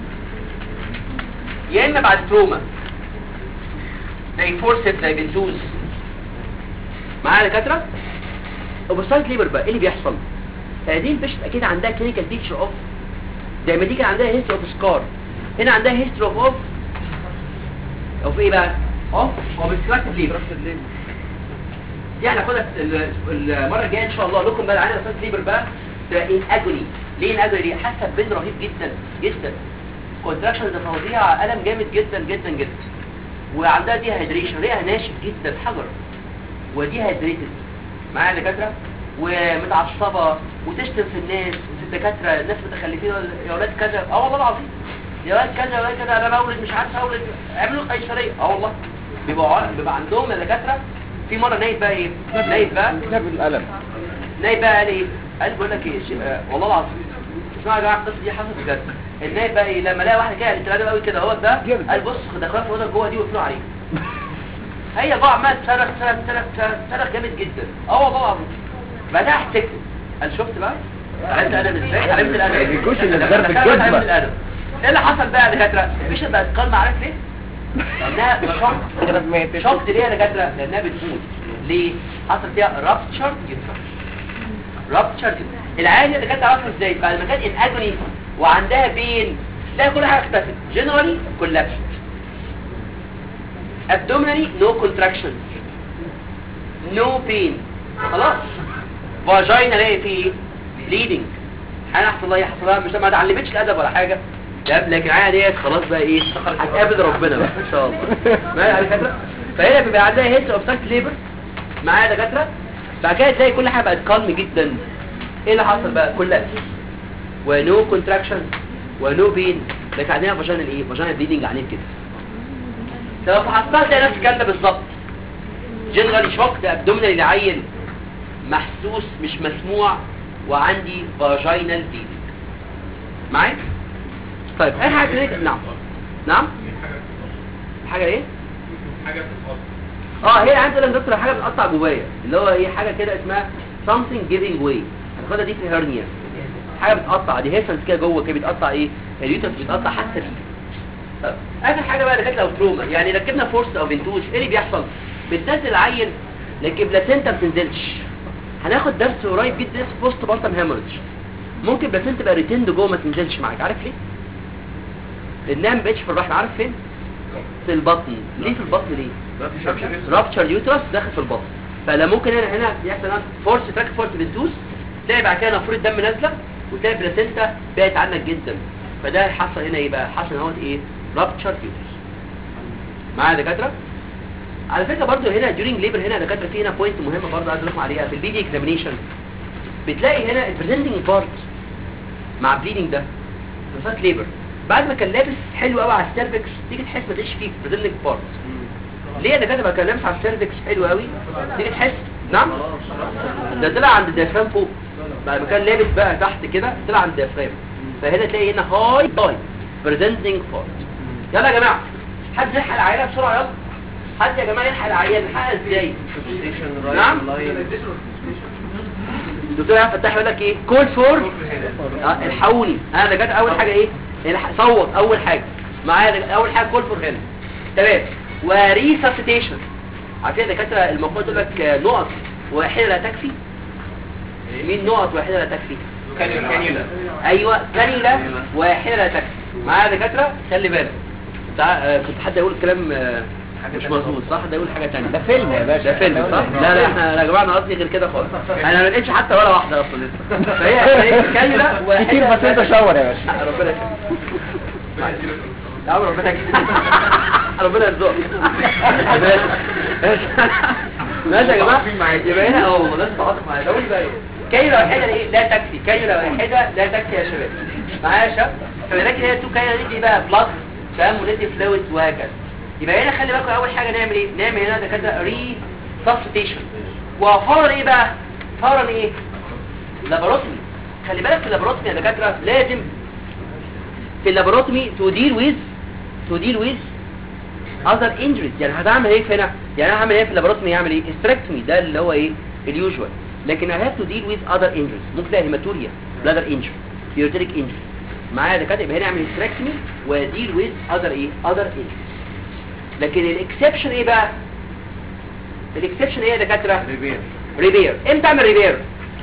يا اما بعد تروما زي فورسيب زي بنزوز معايا يا دكاتره obstructed labor بقى ايه اللي بيحصل هذه البيشنت اكيد عندها كلينيكال بيكتشر اوف زي ما دي كان عندها هيستوري اوف سكار هنا عندها هيستوري اوف اوف اوف ايه بقى اوف obstructed labor دي هناخدها ال- المره الجايه ان شاء الله لكم بقى عندنا اساس ليبر بقى تبقى ان اجوني ليه ان اجوني حاسه بين رهيب جدا جدا كونتراكشنز فظيعه الم جامد جدا جدا جدا وعندها دي هيدريشن ريقها ناشف جدا حجر ودي هيدريتد معايا دكاتره ومتعصبه وتشتم في الناس وفي الدكاتره الناس متخلفين يا اولاد كذا اه والله العظيم يا اولاد كذا يا اولاد كذا انا بولد مش عارف اولد اعملوا قيصريه اه والله بيبقوا ع- بيبقى عندهم الدكاتره في مره نايب بقى ايه نايب بقى نفس الألم نايب بقى قال ايه قال بقول لك ايه شيء- آه، والله العظيم اسمعوا يا جماعه القصه دي حصلت بجد النايب بقى ايه لما لقى واحد كده التلاته قوي كده هو ده قال بص دخلوا في الاوضه جوه دي وقفلوا عليه هي بقى عمال تصرخ تصرخ تصرخ تصرخ تصرخ جامد جدا اه والله العظيم بعدها احتكت قال شفت بقى عرفت انا ازاي عرفت الادب ما يجوش إلا لما بضرب دخلت الكذبة. عرفت الادب ايه اللي حصل بقى يا دكاتره مش بقت قلمه عارف ليه لانها شوك كده ماتت شوك ليه يا دكاتره لانها بتموت ليه حصل فيها رابتشر يوترس رابتشر العيال اللي كانت تعرفها ازاي بعد ما كانت ان اجوني وعندها بين تلاقي كل حاجه اختفت جنرالي كولابس abdominally no contraction no pain خلاص فاجينا الاقي فيه bleeding حاجه حصل لها حصل لها مش ما اتعلمتش الادب ولا حاجه لا لكن عادي ديت خلاص بقى ايه هتقابل ربنا بقى ان شاء الله معايا على فكره فهنا بيبقى عندها هيت اوف سايت ليبر معايا دكاتره بعد كده تلاقي كل حاجه بقت كالم جدا ايه اللي حصل بقى كلها ونو كونتراكشن ونو بين لكن عندنا فاجينا ايه فاجينا بليدنج عنيف كده لو فحصتها تلاقي نفس الكلام ده بالظبط جنرالي شوك ده ابدومينال العيل محسوس مش مسموع وعندي فاجينال بليدنج معايا طيب اي حاجه كده نعم نعم حاجه ايه حاجة بتتحط اه هي عندي لك دكتور حاجه بتقطع جوايا اللي هو ايه حاجه كده اسمها something giving way هناخدها دي في الهرنيا حاجه بتقطع دي هيفنس كده جوه كده بتقطع ايه اليوترس بيتقطع حتى فيه طب اخر حاجه بقى اللي كانت لو تروما يعني ركبنا فورس او فينتوش ايه اللي بيحصل بتنزل العين لكن بلاسنتا ما بتنزلش هناخد درس قريب جدا اسمه بوست بارتم هيموريدج ممكن بلاسنتا تبقى ريتند جوه ما تنزلش معاك عارف ليه لانها ما بقتش في الرحم عارف فين في البطن ليه في البطن ليه رابتشر يوترس داخل في البطن فلا ممكن هنا هنا يحصل فورس تراك فورس بنتوس تلاقي بعد كده نافوره الدم نازله وتلاقي بلاسنتا بعدت عنك جدا فده حصل هنا ايه بقى حصل اهوت ايه رابتشر يوترس معايا يا دكاتره على فكره برضو هنا during labor هنا يا دكاتره في هنا بوينت مهمه برضو عايز اقول عليها في البي دي اكزامينيشن بتلاقي هنا البريزنتنج بارت مع بليدنج ده مسات ليبر بعد ما كان لابس حلو قوي على السيرفكس تيجي تحس ما تلاقيش فيه بريزنتنج بارت ليه ده كده كان لابس على السيرفكس حلو قوي تيجي تحس نعم ده طلع عند الديافرام فوق بعد ما كان لابس بقى تحت كده طلع عند الديافرام فهنا تلاقي هنا هاي هاي بريزنتنج بارت يلا يا جماعه حد يلحق العيله بسرعه يلا حد يا جماعه يلحق العيال يلحقها ازاي نعم الدكتور عبد الفتاح يقول لك ايه كول فور آه، الحقوني انا ده جت اول حاجه ايه الح- صوت اول حاجه معايا ده اول حاجه كول فور هنا تمام وريساسيتيشن عارفين الدكاتره المفروض تقول لك آه، نقط واحده لا تكفي مين نقط واحده لا تكفي كانيولا ايوه كانيولا واحده لا تكفي معايا دكاتره خلي بالك تع- آه، كنت حد يقول كلام آه، مش مظبوط صح ده يقول حاجه ثانيه ده فيلم يا باشا ده فيلم صح لا لا احنا يا جماعه انا قصدي غير كده خالص انا ما لقيتش حتى ولا واحده اصلا لسه فهي فهي كانيولا واحده كتير بس انت شاور يا باشا ربنا يكرمك يا عم ربنا يكرمك ربنا يرزقك ماشي ماشي ماشي يا جماعه يبقى هنا اهو والله لازم تقعد معايا ده بقى ايه كاينه واحده ايه لا تكفي كاينه واحده لا تكفي يا شباب معايا يا شباب فلكن هي تو كاينه دي بقى بلاد فاهم وندي فلويد وهكذا يبقى هنا خلي بالكم اول حاجه نعمل ايه نعمل هنا ده كده ري سبستيشن وفورا ايه بقى فورا ايه لاباروتمي خلي بالك في اللاباروتمي يا دكاتره لازم في اللاباروتمي تو ديل ويز تو ديل ويز اذر انجريز يعني هتعمل ايه في هنا يعني انا هعمل ايه في اللاباروتمي هعمل ايه استركتمي ده اللي هو ايه اليوجوال لكن I have to deal with other injuries ممكن تلاقي هيماتوريا bladder injury بيورتيك injury معايا يا دكاتره يبقى هنا اعمل استركتمي وديل ويز اذر ايه اذر injuries لكن الاكسبشن ايه بقى الاكسبشن ايه يا دكاتره ريبير ريبير امتى اعمل ريبير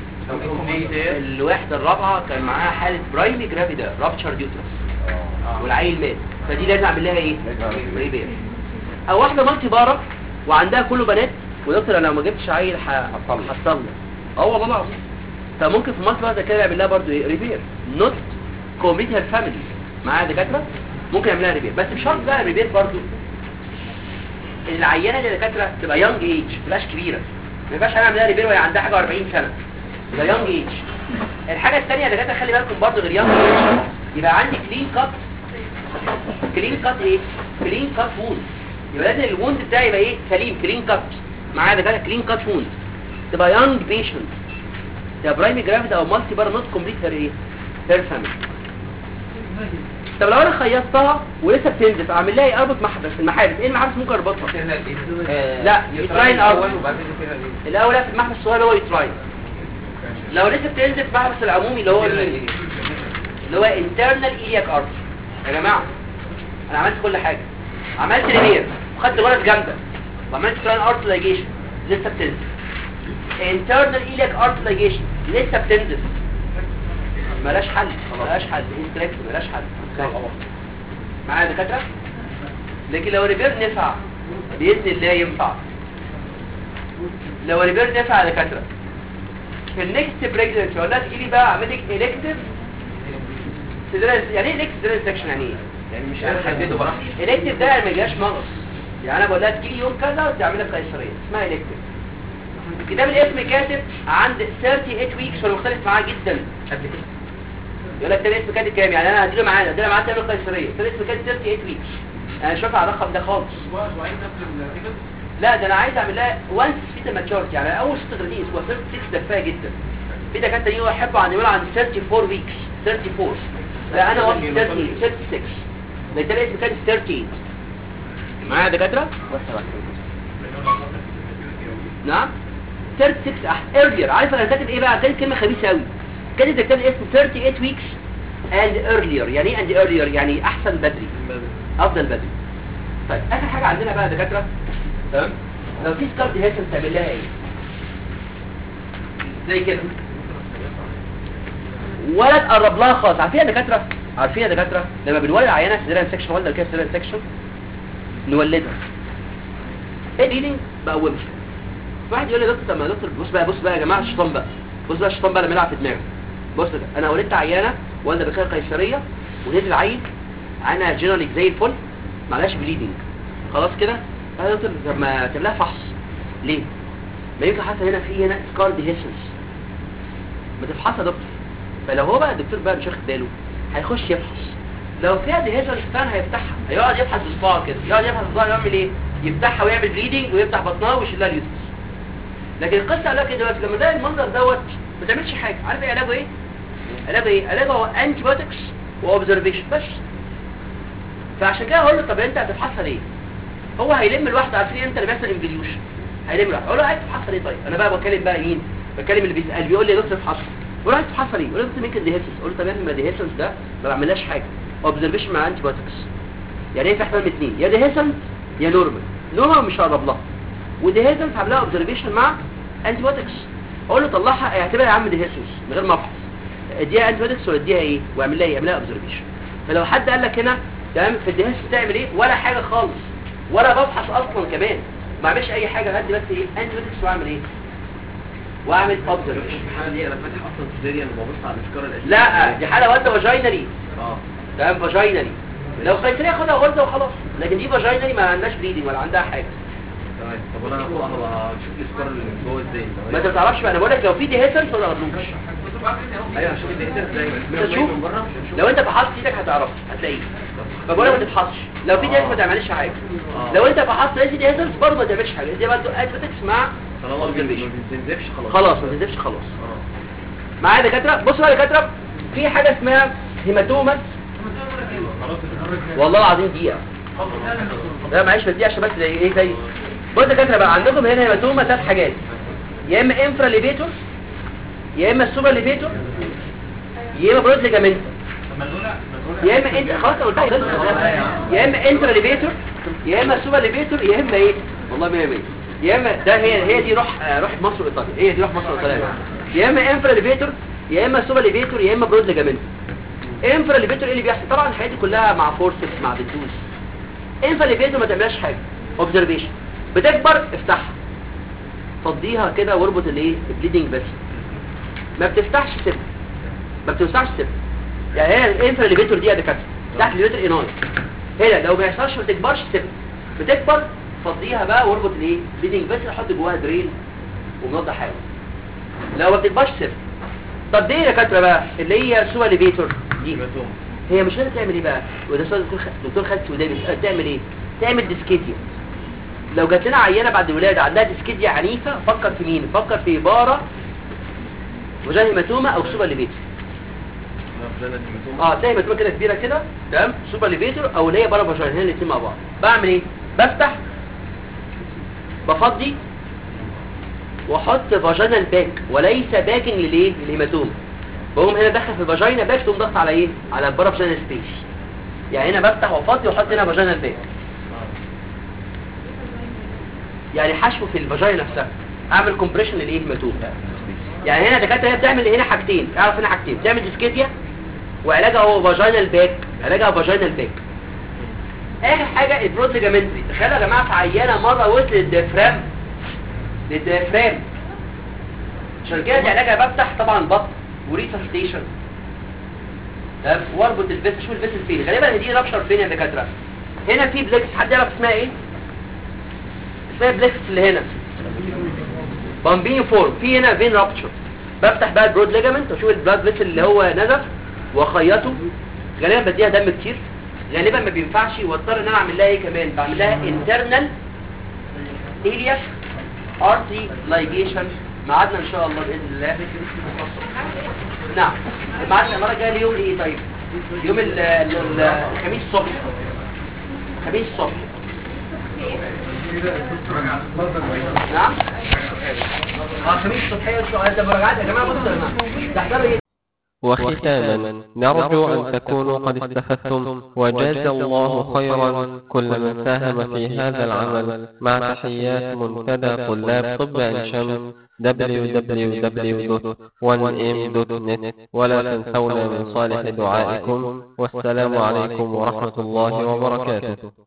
الوحده الرابعه كان معاها حاله برايمي جرافيدا رابتشر يوترس والعيل مات فدي لازم اعمل لها ايه ريبير او واحده مالتي بارا وعندها كله بنات ودكتور انا لو ما جبتش عيل هحصل اه والله العظيم فممكن في مالتي بارا ده كده يعمل لها برضه ايه ريبير نوت كوميت هير فاميلي معايا دكاتره ممكن يعمل لها ريبير بس بشرط بقى ريبير برضه العيانه دي دكاتره تبقى يونج ايج ما تبقاش كبيره ما ينفعش انا اعمل لها ريبير وهي عندها حاجه 40 سنه يبقى يونج ايج الحاجه الثانيه يا دكاتره خلي بالكم برضه غير يونج ايج يبقى عندي كلين كات كلين كات ايه كلين كات ووند يبقى لازم الوند بتاعي يبقى ايه سليم كلين كات معايا دكاتره كلين كات ووند تبقى يونج بيشنت تبقى برايمي جرافيد او مالتي بارا نوت كومبليت هير ايه هير فاميلي طب لو انا خيطتها ولسه بتنزف اعمل لها ايه اربط محبس المحابس ايه المحابس ممكن اربطها لا يتراين اربط الاول في المحبس الصغير اللي هو يتراين لو لسه بتنزف المحبس العمومي اللي هو مين اللي هو internal iliac artery يا جماعه انا عملت كل حاجه عملت رينير وخدت غرز جامده وعملت تراين ارت لايجيشن لسه بتنزف internal iliac artery ligation لسه بتنزف ملاش حل ملاش حل انستراكت ملاش حل معايا يا دكاتره لكن لو ريبير نفع باذن الله ينفع لو ريبير نفع يا دكاتره في النكست بريجننسي ولا تجيلي بقى اعمل لك الكتيف يعني ايه الكتيف سكشن يعني ايه يعني مش عارف حدده براحتي الكتيف ده يعني ما جاش مغص يعني انا بقول لها تجيلي يوم كذا وتعمل لك قيصريه اسمها الكتيف كتاب الاسم كاتب عند 38 ويكس ولا مختلف معاه جدا قد كده يقول لك ده الاسم كاتب كام يعني انا هديله معانا هديله معانا تعمل قيصريه ده الاسم كاتب 38 ويكس انا مش على الرقم ده خالص لا ده انا عايز اعمل لها وانس فيتا ماتشورتي يعني اول 36 اسبوع 36 ده كفايه جدا في دكاتره تانيين يحبوا عن يقولوا عن 34 ويكس 34 لا انا واخد 30 36 ده ده الاسم كاتب 38 معايا دكاتره نعم 36 احسن earlier عارف انا كاتب ايه بقى كاتب كلمه خبيثه قوي كاتب ده كتاب اسمه 38 weeks and earlier يعني ايه and earlier يعني احسن بدري افضل بدري طيب اخر حاجه عندنا بقى يا دكاتره تمام لو في سكارد هيسن تعمل لها ايه زي كده ولا تقرب لها خالص عارفين يا دكاتره عارفين يا دكاتره لما بنولد عيانه سيران سكشن ولا كده سيران سكشن نولدها ايه ليدنج بقى ومش واحد يقول لي دكتور طب ما يا دكتور بص بقى بص بقى يا جماعه الشيطان بقى بص بقى الشيطان بقى لما يلعب في دماغه بص ده انا ولدت عيانه والده بخير قيصريه ولقيت العيل انا جنرالي زي الفل معلاش بليدنج خلاص كده قال يا دكتور طب ما تعمل لها فحص ليه ما يمكن حتى هنا في هنا سكار ديهيسنس ما تفحصها يا دكتور فلو هو بقى الدكتور بقى مش واخد باله هيخش يفحص لو فيها ديهيسنس فعلا هيفتحها هيقعد يفحص بصباعه كده يقعد يفحص بصباعه يعمل ايه يفتحها ويعمل بليدنج ويفتح بطنها ويشيل لها اليوترس لكن القصه قال لك إيه دلوقتي لما ده المنظر دوت ما تعملش حاجه عارف ايه علاجه ايه علاجه ايه علاجه هو انتي بايوتكس واوبزرفيشن بس فعشان كده هقول له طب انت هتفحصها ليه هو هيلم لوحده عارفين انت اللي بيحصل انفليوشن هيلم لوحده اقول له عايز تفحصها ليه طيب انا بقى بتكلم بقى مين بتكلم اللي بيسال بيقول لي يا دكتور افحصها بقول له عايز تفحصها ليه بقول له دكتور ممكن ديهيسنس اقول له طب يا ابني ما ديهيسنس ده ما بعملهاش حاجه اوبزرفيشن مع انتي بايوتكس يعني ايه في احتمال اثنين يا ديهيسنس يا نورمال نورمال مش هقرب لها وديهيسنس هعمل لها اوبزرفيشن مع انتي بايوتكس اقول له طلعها اعتبرها يا عم ديهيسنس من غير ما افحص اديها انتي بايوتكس ولا اديها ايه واعمل لها ايه اعمل لها اوبزرفيشن فلو حد قال لك هنا تمام في الديهيسنس تعمل ايه ولا حاجه خالص ولا بفحص اصلا كمان ما اعملش اي حاجه هدي بس ايه انتي بايوتكس واعمل ايه واعمل اوبزرفيشن الحاله دي انا فاتح اصلا سيزيريان وببص على الافكار الاساسيه لا دي حاله وانت فاجينالي اه تمام فاجينالي لو قيصريه خدها غرزه وخلاص لكن دي فاجينالي ما عندهاش بليدنج ولا عندها حاجه تمام طب انا هبقى هشوف الافكار اللي من جوه ازاي ما انت ما تعرفش بقى انا بقول لك لو في ديهيسنس ولا غضنوش ايوه هشوف الدهيتر ازاي تشوف من بره لو انت فحصت ايدك هتعرف هتلاقيه فبقول لك ما تفحصش لو في ديهيسنس ما تعملش حاجه آه. لو انت فحصت لقيت ديهيسنس برضه ما تعملش حاجه دي برضه ادفيتكس مع طالما ما observation. بتنزفش خلاص خلاص ما تنزفش خلاص اه معايا يا دكاتره بصوا بقى يا دكاتره في حاجه اسمها هيماتوماس والله العظيم دقيقه لا معلش بس دي عشان بس زي ايه زي بص يا دكاتره بقى عندكم هنا هيماتوما ثلاث حاجات يا اما انفرا ليفيتور يا اما سوبر ليفيتور يا اما برود ليجامنت يا اما انت خلاص أنا قلت لك خلص خلاص. يا اما انترا ليفيتور يا اما سوبر ليفيتور يا اما ايه والله 100 100 يا اما ده هي هي دي روح آه، روح مصر وايطاليا هي دي روح مصر وايطاليا يا جماعة. يا اما انفرا ليفيتور يا اما سوبر ليفيتور يا اما برود ليجامنت انفرا ليفيتور ايه اللي بيحصل طبعا الحاجات دي كلها مع فورسز مع ديتوز انفرا ليفيتور ما تعملهاش حاجه اوبزرفيشن بتكبر افتحها فضيها كده واربط الايه البليدنج بس ما بتفتحش سيبها ما بتوسعش سيبها يعني هي الانفرا ليفيتور دي يا دكاتره تحت الليفيتور ايناي هنا لو ما يحصلش ما تكبرش سيبها بتكبر فضيها بقى واربط الايه بليدنج بس حط جواها درين ومنضح حاجه لو ما بتكبرش سيبها طب دي يا دكاتره بقى اللي هي سوى ليفيتور دي هيماتوم هي مش لازم تعمل ايه بقى وده سؤال دكتور خ- دكتور خالد سوداني بيسأل تعمل ايه تعمل ديسكيديا لو جات لنا عيانه بعد الولاده عندها ديسكيديا عنيفه فكر في مين فكر في بارا وجاه هيماتوما او سوبر ليفيتور اه تلاقي مكتوبه كده كبيره كده تمام سوبر ليفيتور او اللي هي بره فاجينا الاثنين مع بعض بعمل ايه بفتح بفضي واحط فاجينال باك وليس باكنج للايه للهيماتوم بقوم هنا دخل في الفاجينا باك تقوم ضغط على ايه على البارا فاجينال سبيس يعني هنا بفتح وافضي واحط هنا فاجينال باك يعني حشو في الفاجينا نفسها اعمل كومبريشن للايه هيماتوم يعني هنا الدكاتره هي بتعمل هنا حاجتين اعرف هنا حاجتين بتعمل ديسكيديا وعلاجها هو فاجينال باك علاجها فاجينال باك اخر حاجه البرود ليجامنتري تخيلوا يا جماعه في عيانه مره وصل للديافرام للديافرام عشان كده دي علاجها بفتح طبعا بطن وريسستيشن تمام واربط الفيس شوف الفيس فين غالبا دي رابشر فين يا دكاتره هنا في بليكس حد يعرف اسمها ايه اسمها بليكس اللي هنا بامبيني فورم في هنا فين رابتشر بفتح بقى البرود ليجامنت واشوف البلاد فيسل اللي هو نزف واخيطه غالبا بديها دم كتير غالبا ما بينفعش واضطر ان انا اعمل لها ايه كمان بعمل لها انترنال اريا ارتي لايجيشن ميعادنا ان شاء الله باذن الله نعم ميعادنا المره الجايه يوم ايه طيب يوم ال- ال- الخميس الصبح الخميس الصبح نعم اه خميس الصبحيه ان شاء الله ده مراجعات يا جماعه بصوا يا جماعه تحضروا ايه وختاما نرجو أن تكونوا قد استفدتم وجاز الله خيرا كل من ساهم في هذا العمل مع تحيات منتدى طلاب طب عين شمس www.1m.net ولا تنسونا من صالح دعائكم والسلام عليكم ورحمة الله وبركاته